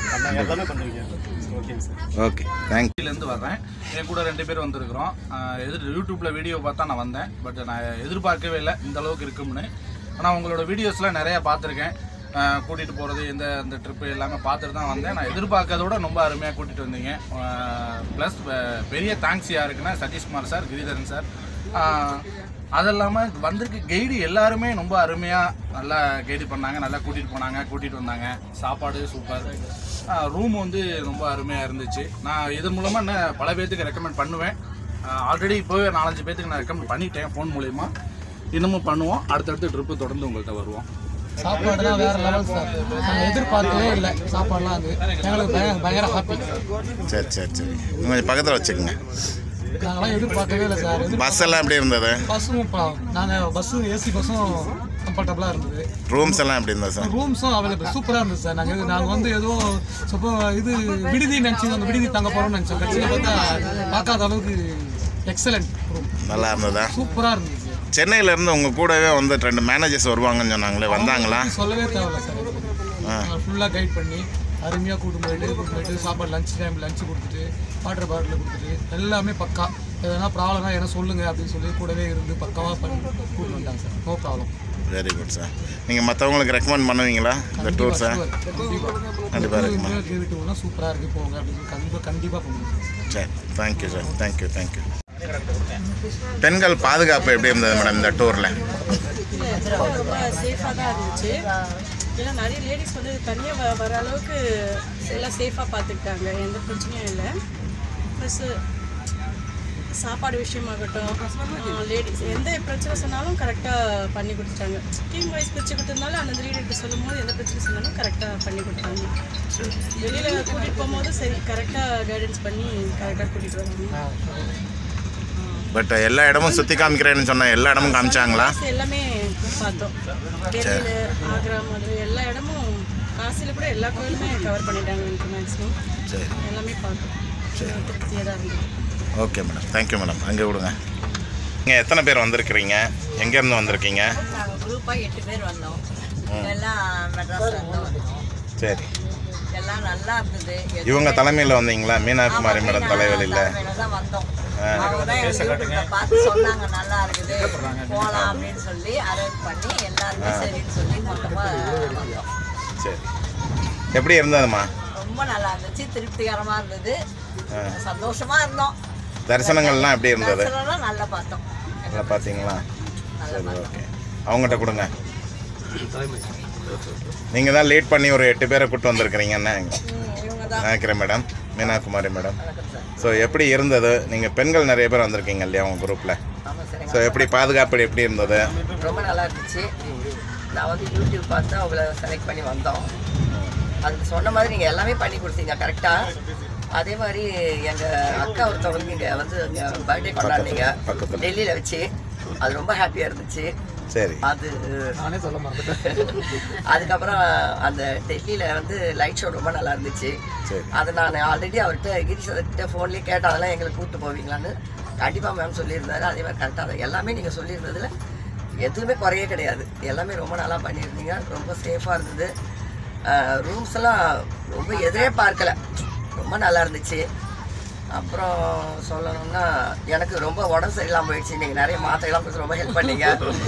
[SPEAKER 19] பண்ணாங்க எல்லாமே பண்ணுவீங்க ஓகேங்க சார்
[SPEAKER 3] ஓகே தேங்க்
[SPEAKER 21] இருந்து வர்றேன் என் கூட ரெண்டு பேர் வந்திருக்கிறோம் ஆஹ் எதிர் யூடியூப்ல வீடியோ பார்த்தா நான் வந்தேன் பட் நான் எதிர்பார்க்கவே இல்லை இந்த அளவுக்கு இருக்கும்னு ஆனால் உங்களோட வீடியோஸ்லாம் நிறைய பார்த்துருக்கேன் கூட்டிகிட்டு போகிறது இந்த இந்த ட்ரிப்பு எல்லாமே பார்த்துட்டு தான் வந்தேன் நான் எதிர்பார்க்கறத விட ரொம்ப அருமையாக கூட்டிகிட்டு வந்தீங்க ப்ளஸ் பெரிய தேங்க்ஸ் யாருக்குன்னா சதீஷ்குமார் சார் கிரிதரன் சார் ஆஹ் அது இல்லாமல் வந்திருக்க கைடு எல்லாருமே ரொம்ப அருமையாக நல்லா கைடு பண்ணாங்க நல்லா கூட்டிகிட்டு போனாங்க கூட்டிகிட்டு வந்தாங்க சாப்பாடு சூப்பர் ரூம் வந்து ரொம்ப அருமையாக இருந்துச்சு நான் இதன் மூலமாக நான் பல பேர்த்துக்கு ரெக்கமெண்ட் பண்ணுவேன் ஆல்ரெடி இப்போவே நாலஞ்சு பேர்த்துக்கு நான் ரெக்கமெண்ட் பண்ணிட்டேன் ஃபோன் மூலயமா இன்னமும் பண்ணுவோம் அடுத்தடுத்த ட்ரிப்பு தொடர்ந்து உங்கள்கிட்ட வருவோம்
[SPEAKER 22] சாப்பாடுலாம் வேற லெவல் சார் நாங்கள் எதிர்பார்க்கவே இல்லை சாப்பாடுலாம் அது எங்களுக்கு பய பயங்கர ஹாப்பி
[SPEAKER 3] சரி சரி சரி இன்னும் கொஞ்சம் பக்கத்தில் வச்சுக்கோங்க
[SPEAKER 22] நாங்களாம் எதிர்பார்க்கவே இல்லை சார்
[SPEAKER 3] பஸ் எல்லாம் எப்படி இருந்தது
[SPEAKER 22] பஸ்ஸும் நாங்கள் பஸ்ஸும் ஏசி பஸ்ஸும் கம்ஃபர்டபுளாக இருந்தது
[SPEAKER 3] ரூம்ஸ் எல்லாம் எப்படி இருந்தது சார்
[SPEAKER 22] ரூம்ஸும் அவைலபிள் சூப்பராக இருந்தது சார் நாங்கள் நாங்கள் வந்து ஏதோ சப்போ இது விடுதி நினச்சி அந்த விடுதி தங்க போகிறோம்னு நினச்சோம் கட்சியில் பார்த்தா பார்க்காத அளவுக்கு எக்ஸலண்ட் ரூம்
[SPEAKER 3] நல்லா இருந்ததா
[SPEAKER 22] சூப்பராக இருந்தது சார்
[SPEAKER 3] சென்னையில இருந்து உங்க கூடவே வந்து ரெண்டு மேனேஜர்ஸ் வருவாங்கன்னு சொன்னாங்களே வந்தாங்களா
[SPEAKER 22] சொல்லவே தேவையில்ல சார்
[SPEAKER 3] ஆ.
[SPEAKER 22] ஃபுல்லாக கைட் பண்ணி அருமையாக கூட்டு போயிட்டு கூட்டு போயிட்டு சாப்பாடு லஞ்ச் டைம் லஞ்சு கொடுத்துட்டு வாட்டர் பாட்டில் கொடுத்துட்டு எல்லாமே பக்கா எதனா ப்ராப்ளம்னா என்ன சொல்லுங்க அப்படின்னு சொல்லி கூடவே இருந்து பக்காவாக பண்ணி கூட்டு வந்தாங்க sir no problem
[SPEAKER 3] very good sir நீங்கள் மற்றவங்களுக்கு ரெக்கமெண்ட் பண்ணுவீங்களா இந்த டூர் சார் கண்டிப்பாக இருக்குமா
[SPEAKER 22] கேட்டுனா சூப்பராக இருக்கு போங்க அப்படின்னு சொல்லி கண்டிப்பாக கண்டிப்பாக பண்ணுங்க
[SPEAKER 3] சரி தேங்க்யூ சார் தேங்க்யூ தேங்க்யூ பெண்கள் பாதுகாப்பு எப்படி இருந்தது மேடம் இந்த டூரில்
[SPEAKER 5] இல்லை ரொம்ப சேஃபாக தான் இருந்துச்சு ஏன்னா நிறைய லேடிஸ் வந்து தனியாக வ வர அளவுக்கு எல்லாம் சேஃபாக பார்த்துக்கிட்டாங்க எந்த பிரச்சனையும் இல்லை ப்ளஸ்ஸு சாப்பாடு விஷயமாகட்டும் லேடிஸ் எந்த பிரச்சனை சொன்னாலும் கரெக்டாக பண்ணி கொடுத்துட்டாங்க டீம் வைஸ் பிரித்து கொடுத்ததுனால அந்த லீடர்கிட்ட சொல்லும் போது எந்த பிரச்சனை சொன்னாலும் கரெக்டாக பண்ணி கொடுத்தாங்க வெளியில் கூட்டிகிட்டு போகும்போது சரி கரெக்டாக கைடன்ஸ் பண்ணி கரெக்டாக கூட்டிகிட்டு வராங்க
[SPEAKER 3] பட் எல்லா இடமும் சுற்றி காமிக்கிறேன்னு சொன்ன எல்லா இடமும் காமிச்சாங்களா
[SPEAKER 5] காசு எல்லாமே பார்த்தோம் டெல்லியில் ஆக்ரா மதுரை எல்லா இடமும் காசியில் கூட எல்லா கோயிலுமே கவர் பண்ணிட்டாங்க எனக்கு மேக்ஸிமம்
[SPEAKER 3] சரி
[SPEAKER 5] எல்லாமே பார்த்தோம் திருப்தியாக தான் இருந்தது
[SPEAKER 3] ஓகே மேடம் தேங்க்யூ மேடம் அங்கே விடுங்க நீங்கள் எத்தனை பேர் வந்திருக்கிறீங்க எங்கேருந்து வந்திருக்கீங்க
[SPEAKER 23] நாங்கள் குரூப்பாக எட்டு பேர் வந்தோம்
[SPEAKER 3] ம்.
[SPEAKER 23] எல்லாம் மெட்ராஸ்ல இருந்து வந்தோம்
[SPEAKER 3] சரி
[SPEAKER 23] எல்லாம் நல்லா இருந்தது எதுவுமே-
[SPEAKER 3] இவங்க தலைமையில் வந்தீங்களா மீனாகுமாரி
[SPEAKER 23] ஆமா,
[SPEAKER 3] மேடம்
[SPEAKER 23] மீனா
[SPEAKER 3] தலைவலியில்
[SPEAKER 23] தலைமையில தான் வந்தோம்
[SPEAKER 3] ஆ.
[SPEAKER 23] அவங்க தான் எங்க யூடியூப்ல பார்த்து சொன்னாங்க நல்லா இருக்குது போகலாம் அப்படின்னு சொல்லி அரேஞ்ச் பண்ணி எல்லாருமே
[SPEAKER 3] ஆ.
[SPEAKER 23] சரின்னு சொல்லி மொத்தமாக வந்தோம்
[SPEAKER 3] சரி எப்படி இருந்ததுமா
[SPEAKER 23] ரொம்ப நல்லா இருந்துச்சு திருப்திகரமா இருந்தது
[SPEAKER 3] ஆ.
[SPEAKER 23] சந்தோஷமா இருந்தோம்
[SPEAKER 3] தரிசனங்கள்லாம் எப்படி இருந்தது
[SPEAKER 23] தரிசனம்லாம் நல்லா பார்த்தோம்
[SPEAKER 3] நல்லா பார்த்தீங்களா சரி ஓகே அவங்ககிட்ட கொடுங்க நீங்கள் தான் லேட் பண்ணி ஒரு எட்டு பேரை கூட்டு வந்திருக்கிறீங்கன்னு நினைக்கிறேன் மேடம் மீனாகுமாரி மேடம் ஸோ எப்படி இருந்தது நீங்கள் பெண்கள் நிறைய பேர் வந்திருக்கீங்க இல்லையா உங்கள் குரூப்பில் ஸோ எப்படி பாதுகாப்பு எப்படி இருந்தது
[SPEAKER 23] ரொம்ப நல்லா இருந்துச்சு நான் வந்து யூடியூப் பார்த்து அவங்கள செலக்ட் பண்ணி வந்தோம் அதுக்கு சொன்ன மாதிரி நீங்கள் எல்லாமே பண்ணி கொடுத்தீங்க கரெக்டாக அதே மாதிரி எங்கள் அக்கா ஒருத்தவங்க இங்கே வந்து இங்கே பர்த்டே கொண்டாடினீங்க
[SPEAKER 3] பக்கத்துல.
[SPEAKER 23] டெல்லியில் வச்சு அது ரொம்ப ஹாப்பியாக இருந்துச்சு
[SPEAKER 3] சரி
[SPEAKER 23] அது நானே சொல்ல மாட்டேன் அதுக்கப்புறம் அந்த டெல்லியில் வந்து லைட் ஷோ ரொம்ப நல்லா இருந்துச்சு
[SPEAKER 3] சரி
[SPEAKER 23] அதை நான் ஆல்ரெடி அவர்கிட்ட கிரீஷ் அவர்கிட்ட ஃபோன்லேயே கேட்டேன் அதெல்லாம் எங்களை கூப்பிட்டு போவீங்களான்னு கண்டிப்பாக மேம் சொல்லியிருந்தாரு அதே மாதிரி கரெக்டாக அதை எல்லாமே நீங்கள் சொல்லியிருந்ததில் எதுவுமே குறையே கிடையாது எல்லாமே ரொம்ப நல்லா பண்ணியிருந்தீங்க ரொம்ப சேஃபாக இருந்தது ரூம்ஸ் எல்லாம் ரொம்ப எதிரே பார்க்கல ரொம்ப நல்லா இருந்துச்சு அப்புறம் சொல்லணும்னா எனக்கு ரொம்ப உடம்பு சரியில்லாமல் போயிடுச்சு நீங்கள் நிறைய மாத்திரைலாம் கொடுத்து ரொம்ப ஹெல்ப் பண்ணீங்க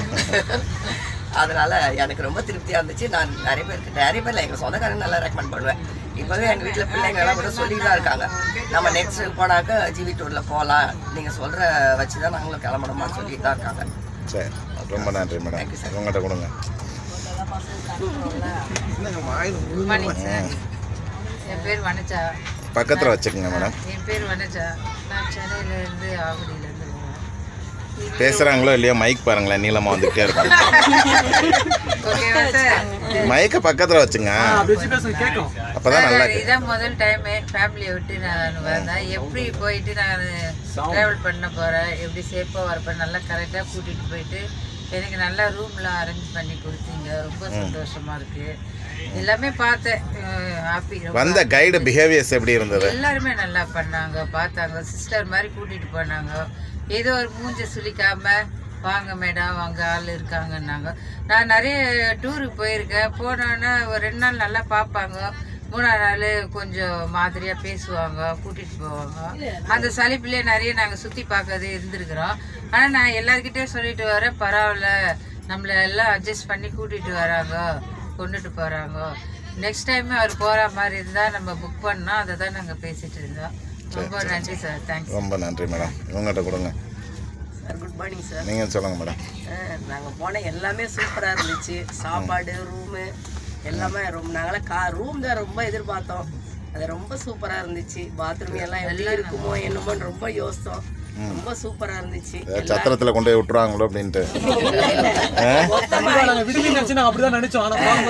[SPEAKER 23] அதனால எனக்கு ரொம்ப திருப்தியாக இருந்துச்சு நான் நிறைய பேருக்கு நிறைய பேர் எங்கள் சொந்தக்காரங்க நல்லா ரெக்கமெண்ட் பண்ணுவேன் இப்போவே எங்கள் வீட்டில் பிள்ளைங்க எல்லாம் கூட சொல்லிட்டு தான் இருக்காங்க நம்ம நெக்ஸ்ட் போனாக்க ஜிவி டூரில் போகலாம் நீங்கள் சொல்கிற வச்சு தான் நாங்களும் கிளம்பணுமான்னு சொல்லிட்டு தான் இருக்காங்க
[SPEAKER 3] சரி ரொம்ப நன்றி மேடம் உங்கள்கிட்ட கொடுங்க
[SPEAKER 24] மார்னிங் சார்
[SPEAKER 3] ம்.
[SPEAKER 24] என் பேர் வனஜா
[SPEAKER 3] பக்கத்தில் வச்சுக்கோங்க மேடம்
[SPEAKER 24] என் பேர் வனஜா நான் சென்னையிலேருந்து ஆவடியிலேருந்து
[SPEAKER 3] பேசுகிறாங்களோ இல்லையோ மைக் பாருங்களேன் நீளமாக வந்துகிட்டே இருக்கும்
[SPEAKER 24] ஓகேவா சார்
[SPEAKER 3] மைக்கை பக்கத்தில் வச்சுங்க அப்போ தான் நல்லா
[SPEAKER 24] சார், இதான் முதல் டைம் ஃபேமிலியை விட்டு நான் வந்தேன் எப்படி போயிட்டு நான் ட்ராவல் பண்ண போகிறேன் எப்படி சேஃபாக வரப்பேன் நல்லா கரெக்டாக கூட்டிகிட்டு போயிட்டு எனக்கு நல்லா ரூம்லாம் அரேஞ்ச் பண்ணி கொடுத்தீங்க ரொம்ப
[SPEAKER 3] ம்.
[SPEAKER 24] சந்தோஷமா இருக்கு எல்லாமே பார்த்தேன் ஹாப்பி
[SPEAKER 3] வந்த கைடு பிஹேவியர்ஸ் எப்படி இருந்தது
[SPEAKER 24] எல்லாருமே நல்லா பண்ணாங்க பார்த்தாங்க சிஸ்டர் மாதிரி கூட்டிட்டு போனாங்க ஏதோ ஒரு மூஞ்ச சுளிக்காம வாங்க மேடம் அவங்க ஆள் இருக்காங்கன்னாங்க நான் நிறைய டூருக்கு போயிருக்கேன் போனோன்னா ஒரு ரெண்டு நாள் நல்லா பார்ப்பாங்க மூணாவது நாள் கொஞ்சம் மாதிரியாக பேசுவாங்க கூட்டிகிட்டு போவாங்க அந்த சலிப்புலேயே நிறைய நாங்கள் சுற்றி பார்க்கறது இருந்திருக்கிறோம் ஆனால் நான் எல்லாருக்கிட்டே சொல்லிட்டு வரேன் பரவாயில்ல நம்மளை எல்லாம் அட்ஜஸ்ட் பண்ணி கூட்டிகிட்டு வராங்க கொண்டுட்டு போகிறாங்க நெக்ஸ்ட் டைம் அவர் போகிற மாதிரி இருந்தால் நம்ம புக் பண்ணோம் அதை தான் நாங்கள் பேசிகிட்டு இருந்தோம் ரொம்ப நன்றி சார் தேங்க்ஸ்
[SPEAKER 4] ரொம்ப நன்றி மேடம் இவங்ககிட்ட கொடுங்க
[SPEAKER 23] சார் குட் மார்னிங் சார்
[SPEAKER 4] நீங்கள் சொல்லுங்க மேடம்
[SPEAKER 23] நாங்கள் போன எல்லாமே சூப்பராக இருந்துச்சு சாப்பாடு ரூமு எல்லாமே ரொம்ப நாங்களாம் கா ரூம் தான் ரொம்ப எதிர்பார்த்தோம் அது ரொம்ப சூப்பராக இருந்துச்சு பாத்ரூம் எல்லாம் எப்படி இருக்குமோ என்னமோன்னு ரொம்ப யோசித்தோம் ரொம்ப சூப்பராக இருந்துச்சு
[SPEAKER 4] சத்திரத்தில் கொண்டு போய் விட்டுருவாங்களோ அப்படின்ட்டு ஆ?
[SPEAKER 23] அப்படிதான் நினைச்சோம்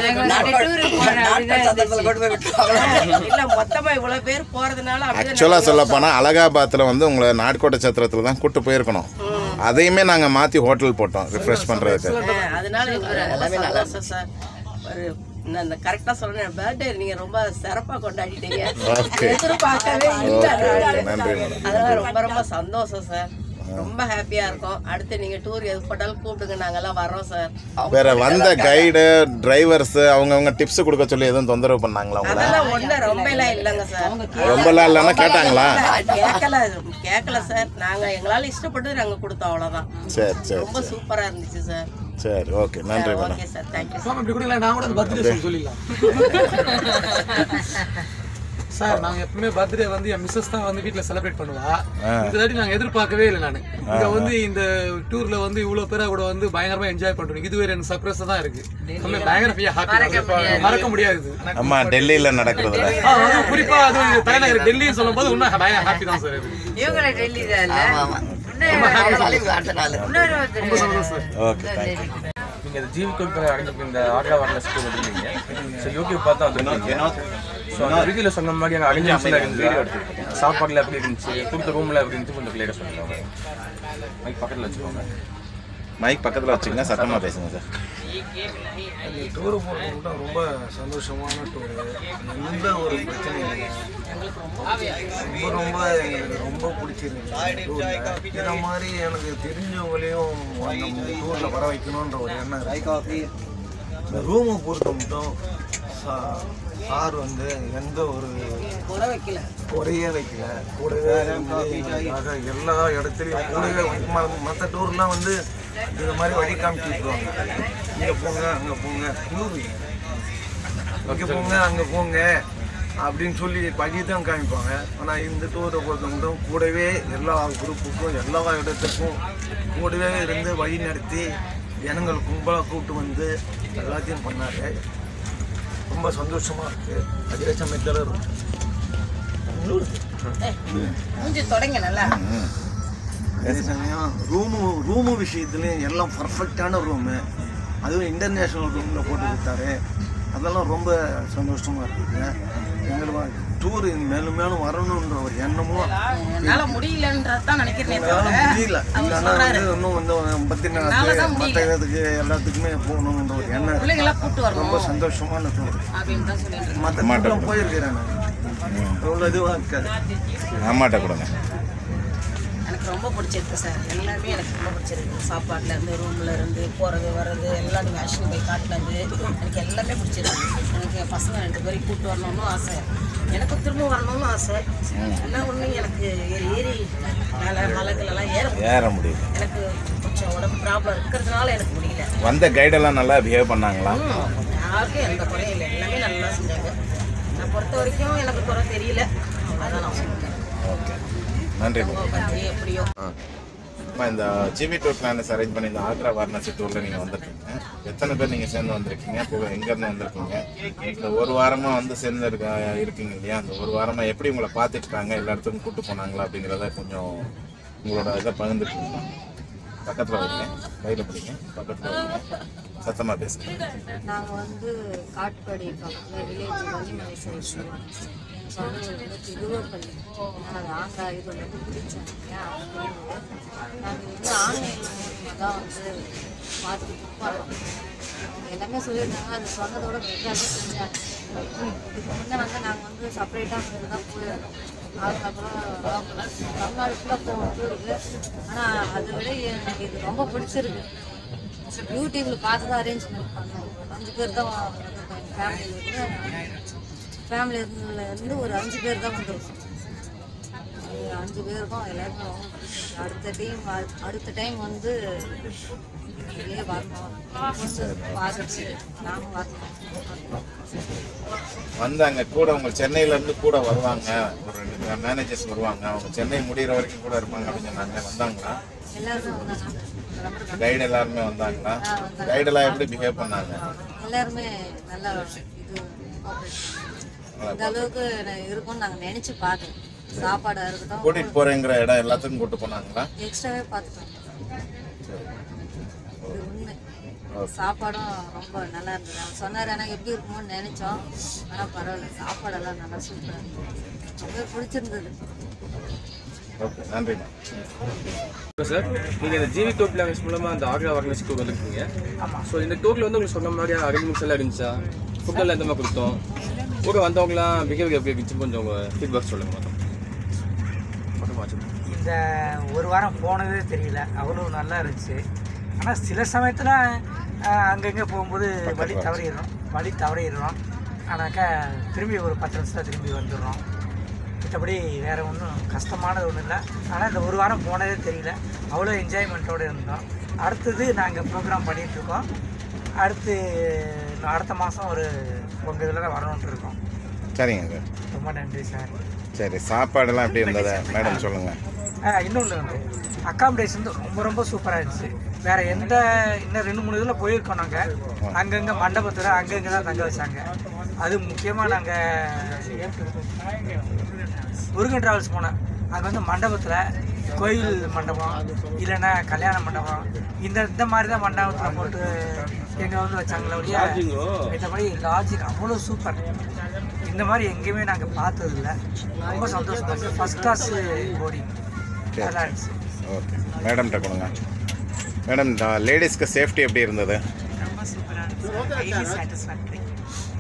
[SPEAKER 23] இல்ல மொத்தமா இவ்வளவு பேர் போறதுனால அப்படிதான்
[SPEAKER 4] ஆக்சுவலாக சொல்லப்போனால் அலகாபாத்தில் வந்து உங்களை நாட்கோட்டை சத்திரத்தில் தான் கூட்டு போயிருக்கணும் அதையுமே நாங்கள் மாற்றி ஹோட்டல் போட்டோம் ரிஃப்ரெஷ் பண்ணுறதுக்கு
[SPEAKER 23] ஆ, அதனால எங்களுக்கு ரொம்ப சந்தோஷம் சார் ஒரு நான் இந்த கரெக்டாக சொல்றேன் பர்த்டே நீங்க ரொம்ப சிறப்பா கொண்டாடிட்டீங்க
[SPEAKER 4] Okay.
[SPEAKER 23] எதிர்பார்க்கவே இல்லை
[SPEAKER 4] Okay, நன்றி மேடம்
[SPEAKER 23] அதெல்லாம் ரொம்ப ரொம்ப சந்தோஷம் சார் ரொம்ப ஹாப்பியா இருக்கும் அடுத்து நீங்க டூர் எது போட்டாலும் கூப்பிடுங்க நாங்கெல்லாம் வர்றோம் சார்
[SPEAKER 4] வேற வந்த கைடு டிரைவர்ஸ் அவங்கவுங்க டிப்ஸ் கொடுக்க சொல்லி எதுவும் தொந்தரவு பண்ணாங்களா உங்களை
[SPEAKER 23] அதெல்லாம் ஒண்ணு ரொம்ப எல்லாம் இல்லைங்க சார்
[SPEAKER 4] ரொம்பலாம் இல்லைன்னா கேட்டாங்களா
[SPEAKER 23] கேட்கல கேட்கல சார் நாங்க எங்களால இஷ்டப்பட்டு நாங்க கொடுத்தோம் அவ்வளவுதான்
[SPEAKER 4] சரி சரி
[SPEAKER 23] ரொம்ப சூப்பரா இருந்துச்சு சார்
[SPEAKER 4] சரி ஓகே நன்றி madam
[SPEAKER 23] okay sir thank you
[SPEAKER 22] sir இப்படி கொடுக்கல நான் கூட பர்த்டே சொல்லி சொல்லிடலாம் சார் நாங்க எப்பவுமே பர்த்டே வந்து என் மிஸ்ஸஸ் தான் வந்து வீட்ல செலிப்ரேட் பண்ணுவா
[SPEAKER 4] ஆ.
[SPEAKER 22] இந்த தாட்டி நாங்க எதிர்பார்க்கவே இல்லை நான் இங்க வந்து இந்த டூர்ல வந்து இவ்வளவு பேரா கூட வந்து பயங்கரமா என்ஜாய் பண்றோம் இது வேற எனக்கு சர்ப்ரைஸ் தான் இருக்கு நம்ம பயங்கர ஹாப்பி மறக்க முடியாது
[SPEAKER 4] ஆமா டெல்லியில் நடக்கிறதுல
[SPEAKER 22] ஆ, அதுவும் குறிப்பா அது வந்து தலைநகர் டெல்லின்னு சொல்லும் போது இன்னும் பயங்கர ஹாப்பி தான் சார் இது
[SPEAKER 24] இவங்களை டெல்லி தான் இல்லை இன்னொரு
[SPEAKER 22] ரொம்ப சந்தோஷம் சார்
[SPEAKER 4] ஓகே தேங்க்யூ
[SPEAKER 8] நீங்கள் இந்த ஜிவி கோட் அடைஞ்சிருக்க இந்த ஆக்ரா வாரில் ஸ்கூல் வந்துருக்கீங்க ஸோ யூடியூப் பார்த்தா வந்துருக்கீங்க ஸோ அந்த ரிவ்யூவில் சொன்ன மாதிரி அங்கே அரேஞ்ச் இருந்துச்சு சாப்பாடுல எப்படி இருந்துச்சு கொடுத்த ரூமில் எப்படி இருந்துச்சு கொஞ்சம் கிளியராக சொல்லுங்க மைக் பக்கத்தில் வச்சுக்கோங்க
[SPEAKER 4] மைக் பக்கத்தில் வச்சுங்க சத்தமாக பேசுங்க சார்
[SPEAKER 22] அந்த டூர் போகிறது மட்டும் ரொம்ப சந்தோஷமான டூர் எந்த ஒரு பிரச்சனையும் இல்லை ரொம்ப ரொம்ப எங்களுக்கு ரொம்ப பிடிச்சிருக்கு டூரில் இதை மாதிரி எனக்கு தெரிஞ்சவங்களையும் நம்ம டூரில் வர வைக்கணுன்ற ஒரு எண்ணம் இருக்கு இந்த ரூமை பொறுத்த மட்டும் சா- சார் வந்து எந்த ஒரு
[SPEAKER 23] குறை வைக்கல
[SPEAKER 22] குறையே வைக்கல கூடவே இருந்து எங்களுக்காக எல்லா இடத்துலையும் கூடவே மற்ற டூர்லாம் வந்து இந்த மாதிரி வழி காமிச்சு விட்டுருவாங்க இங்கே போங்க அங்கே போங்க டூர் இங்கே போங்க அங்கே போங்க அப்படின்னு சொல்லி வழி தான் காமிப்பாங்க ஆனால் இந்த டூரை பொறுத்த மட்டும் கூடவே எல்லா குரூப்புக்கும் எல்லா இடத்துக்கும் கூடவே இருந்து வழி நடத்தி ஜனங்கள் கும்பலாக கூப்பிட்டு வந்து எல்லாத்தையும் பண்ணாரு ரொம்ப சந்தோஷமா இருக்கு அதே சமயத்தில்
[SPEAKER 23] மூஞ்சி தொடங்க நல்லா
[SPEAKER 22] அதே சமயம் ரூமு ரூமு விஷயத்துலையும் எல்லாம் பர்ஃபெக்டான ரூமு அதுவும் இன்டர்நேஷ்னல் ரூமில் போட்டு கொடுத்தாரு அதெல்லாம் ரொம்ப சந்தோஷமாக இருக்குங்க எங்களுக்கு டூர் மேலும் மேலும் வரணுன்ற ஒரு எண்ணமும்
[SPEAKER 23] என்னால முடியலன்றதான் நினைக்கிறேன்
[SPEAKER 22] எங்களால முடியல
[SPEAKER 23] அவர்
[SPEAKER 22] இல்லைன்னா
[SPEAKER 23] சொல்றாரு
[SPEAKER 22] வந்து இன்னும் வந்து
[SPEAKER 23] என்னால
[SPEAKER 22] பத்திரிநாத்து
[SPEAKER 23] தான்
[SPEAKER 22] மற்ற
[SPEAKER 23] முடியல.
[SPEAKER 22] இதுக்கு எல்லாத்துக்குமே போகணுன்ற ஒரு எண்ணம்
[SPEAKER 23] பிள்ளைங்கள
[SPEAKER 22] இருக்கு.
[SPEAKER 23] கூட்டு வரணும்.
[SPEAKER 22] ரொம்ப சந்தோஷமான டூர்
[SPEAKER 23] அப்படின்னு தான் சொல்லிட்டு
[SPEAKER 22] மற்ற டூர்லாம் போயிருக்கிறேன் நான் அவ்வளோ இதுவாக இருக்காது
[SPEAKER 4] அம்மாட்ட கொடுங்க
[SPEAKER 23] எனக்கு ரொம்ப பிடிச்சிருக்கு சார் எல்லாமே எனக்கு ரொம்ப பிடிச்சிருக்கு சாப்பாட்டுல இருந்து ரூம்ல இருந்து போறது வர்றது எல்லாம் நீங்க அஷ்வினி போய் காட்டினது எனக்கு எல்லாமே பிடிச்சிருக்கு எனக்கு என் பசங்க ரெண்டு பேரையும் கூட்டு வரணும்னு ஆசை எனக்கு திரும்ப வரணும்னு ஆசை என்ன ஒண்ணு எனக்கு ஏறி ஏறி மேலே மலைகளெல்லாம் ஏற முடியல.
[SPEAKER 4] ஏற முடியல
[SPEAKER 23] எனக்கு கொஞ்சம் உடம்பு ப்ராப்ளம் இருக்கிறதுனால எனக்கு முடியல
[SPEAKER 4] வந்த கைடெல்லாம் நல்லா பிஹேவ் பண்ணாங்களா
[SPEAKER 23] ம், யாருக்கும் எந்த குறையும் இல்லை எல்லாமே நல்லா செஞ்சாங்க நான் பொறுத்த வரைக்கும் எனக்கு குறை தெரியல அதான் நான் சொல்லுவேன்
[SPEAKER 4] ஓகே நன்றி
[SPEAKER 23] பற்றி எப்படியோ
[SPEAKER 4] அம்மா இந்த ஜிபி டூர் பிளானஸ் அரேஞ்ச் பண்ணி இந்த ஆக்ரா வாரணாசி டூரில் நீங்கள் வந்திருக்கீங்க எத்தனை பேர் நீங்கள் சேர்ந்து வந்திருக்கீங்க இப்போ எங்கேருந்து வந்திருக்கீங்க இந்த ஒரு வாரமாக வந்து சேர்ந்து இருக்க இருக்கீங்க இல்லையா அந்த ஒரு வாரமாக எப்படி உங்களை பார்த்துட்டு இருக்காங்க எல்லா இடத்துக்கும் கூட்டு போனாங்களா அப்படிங்கிறத கொஞ்சம் உங்களோட இதை பகிர்ந்துருக்கீங்க பக்கத்தில் வைங்க கையில் பிடிங்க பக்கத்தில் வைங்க சத்தமாக பேசுங்க
[SPEAKER 1] நாங்கள் வந்து காட்பாடி பக்கத்தில் வில்லேஜ் வள்ளிமலை சைடு சொல்லுவாங்க சொந்த ஊர் வந்து திருவப்பள்ளி நாங்கள் ஆங்கா இது வந்து பிடிச்சாங்க நாங்கள் வந்து ஆன்லைன் மூலியமாக தான் வந்து பார்த்து புக் பண்ணோம் அவங்க எல்லாமே சொல்லியிருந்தாங்க அது சொன்னதோட பெட்டராக செஞ்சாங்க இதுக்கு முன்னே வந்து நாங்கள் வந்து செப்பரேட்டாக தான் போயிருந்தோம் அதுக்கப்புறம் தமிழ்நாடு ஃபுல்லாக போகணும் டூருக்கு ஆனால் அதை விட எனக்கு இது ரொம்ப பிடிச்சிருக்கு யூடியூப்ல பார்த்து தான் அரேஞ்ச்மெண்ட் பண்ணோம் அஞ்சு பேர் தான் வந்திருக்கோம் எங்கள் ஃபேமிலியில் கூட ஃபேமிலியில இருந்து ஒரு அஞ்சு பேர் தான் வந்திருக்கோம் அது அஞ்சு பேருக்கும் எல்லாருக்கும் ரொம்ப பிடிச்சிருக்கு. அடுத்த டைம் அடுத்த டைம் வந்து வெளியே வரணும் பார்த்துட்டு நானும் வரணும்
[SPEAKER 3] வந்தாங்க கூட அவங்க சென்னையில இருந்து கூட வருவாங்க ஒரு ரெண்டு மேனேஜர்ஸ் வருவாங்க அவங்க சென்னை முடியிற வரைக்கும் கூட இருப்பாங்க அப்படின்னு சொன்னாங்க வந்தாங்களா
[SPEAKER 1] எல்லாருமே வந்தாங்க
[SPEAKER 3] கைடு எல்லாருமே வந்தாங்களா கைடு எல்லாம் எப்படி பிஹேவ் பண்ணாங்க
[SPEAKER 1] எல்லாருமே நல்லா இது cooperate பண்ணாங்க. இந்த அளவுக்கு நான் இருக்கும்னு நாங்கள் நினச்சி பார்த்தோம் சாப்பாடாக இருக்கட்டும்
[SPEAKER 3] கூட்டிட்டு போறேங்கிற இடம் எல்லாத்துக்கும் கூட்டு போனாங்களா
[SPEAKER 1] எக்ஸ்ட்ராவே பார்த்துட்டோம் இது உண்மை சாப்பாடும் ரொம்ப நல்லா இருந்தது அவர் சொன்னார் ஆனால் எப்படி இருக்குமோன்னு நினைச்சோம் ஆனால் பரவாயில்ல சாப்பாடெல்லாம் நல்லா சூப்பராக இருந்தது ரொம்ப பிடிச்சிருந்தது
[SPEAKER 3] ஓகே நன்றிம்மா
[SPEAKER 8] சார் நீங்கள் இந்த ஜிவி டோர் பிளான்ஸ் மூலமாக அந்த ஆக்ரா வாரணாசி டூர் வந்துருக்கீங்க ஸோ இந்த டூரில் வந்து உங்களுக்கு சொன்ன மாதிரி அரேஞ்ச்மெண்ட்ஸ் எல்லாம் இருந்துச்சா ஃபுட்டெல்லாம் எந்த மாதிரி கொடுத்தோம் கூட வந்தவங்களாம் பிஹேவியர் எப்படி இருந்துச்சு கொஞ்சம் உங்கள் ஃபீட்பேக் சொல்லுங்க மொத்தம்
[SPEAKER 2] இந்த ஒரு வாரம் போனதே தெரியல அவ்வளோ நல்லா இருந்துச்சு ஆனால் சில சமயத்தில் அங்கங்கே போகும்போது வழி தவறிடுறோம் வழி தவறிடுறோம் ஆனாக்கா திரும்பி ஒரு பத்து நிமிஷத்தில் திரும்பி வந்துடுறோம் மற்றபடி வேறு ஒன்றும் கஷ்டமானது ஒன்றும் இல்லை ஆனால் இந்த ஒரு வாரம் போனதே தெரியல அவ்வளோ என்ஜாய்மெண்ட்டோடு இருந்தோம் அடுத்தது நாங்கள் ப்ரோக்ராம் பண்ணிகிட்ருக்கோம் அடுத்து இன்னும் அடுத்த மாதம் ஒரு உங்கள் இதில் தான் வரணுன்ட்டு இருக்கோம்
[SPEAKER 3] சரிங்க
[SPEAKER 2] ரொம்ப நன்றி சார்
[SPEAKER 3] சரி சாப்பாடெல்லாம் எப்படி இருந்தது மேடம் சொல்லுங்க
[SPEAKER 2] இன்னொன்று வந்து அக்காமடேஷன் ரொம்ப ரொம்ப சூப்பராக இருந்துச்சு வேற எந்த இன்னும் ரெண்டு மூணு இதில் போயிருக்கோம் நாங்கள் அங்கங்கே மண்டபத்தில் அங்கங்கே தான் தங்க வச்சாங்க அது முக்கியமாக நாங்கள் முருகன் டிராவல்ஸ் போனேன் அங்கே வந்து மண்டபத்தில் கோயில் மண்டபம் இல்லைன்னா கல்யாண மண்டபம் இந்த இந்த மாதிரி தான் மண்டபத்தில் போட்டு எங்கே வந்து வச்சாங்களே ஒழிய மற்றபடி லாஜிக் அவ்வளோ சூப்பர் இந்த மாதிரி எங்கேயுமே நாங்கள் பார்த்தது இல்லை ரொம்ப சந்தோஷமா இருந்துச்சு ஃபஸ்ட் கிளாஸ் போர்டிங் நல்லா இருந்துச்சு
[SPEAKER 3] ஓகே மேடம்கிட்ட கொடுங்க மேடம் லேடிஸ்க்கு சேஃப்டி எப்படி இருந்தது
[SPEAKER 2] ரொம்ப சூப்பராக இருந்துச்சு ஹைலி சாட்டிஸ்ஃபேக்டரி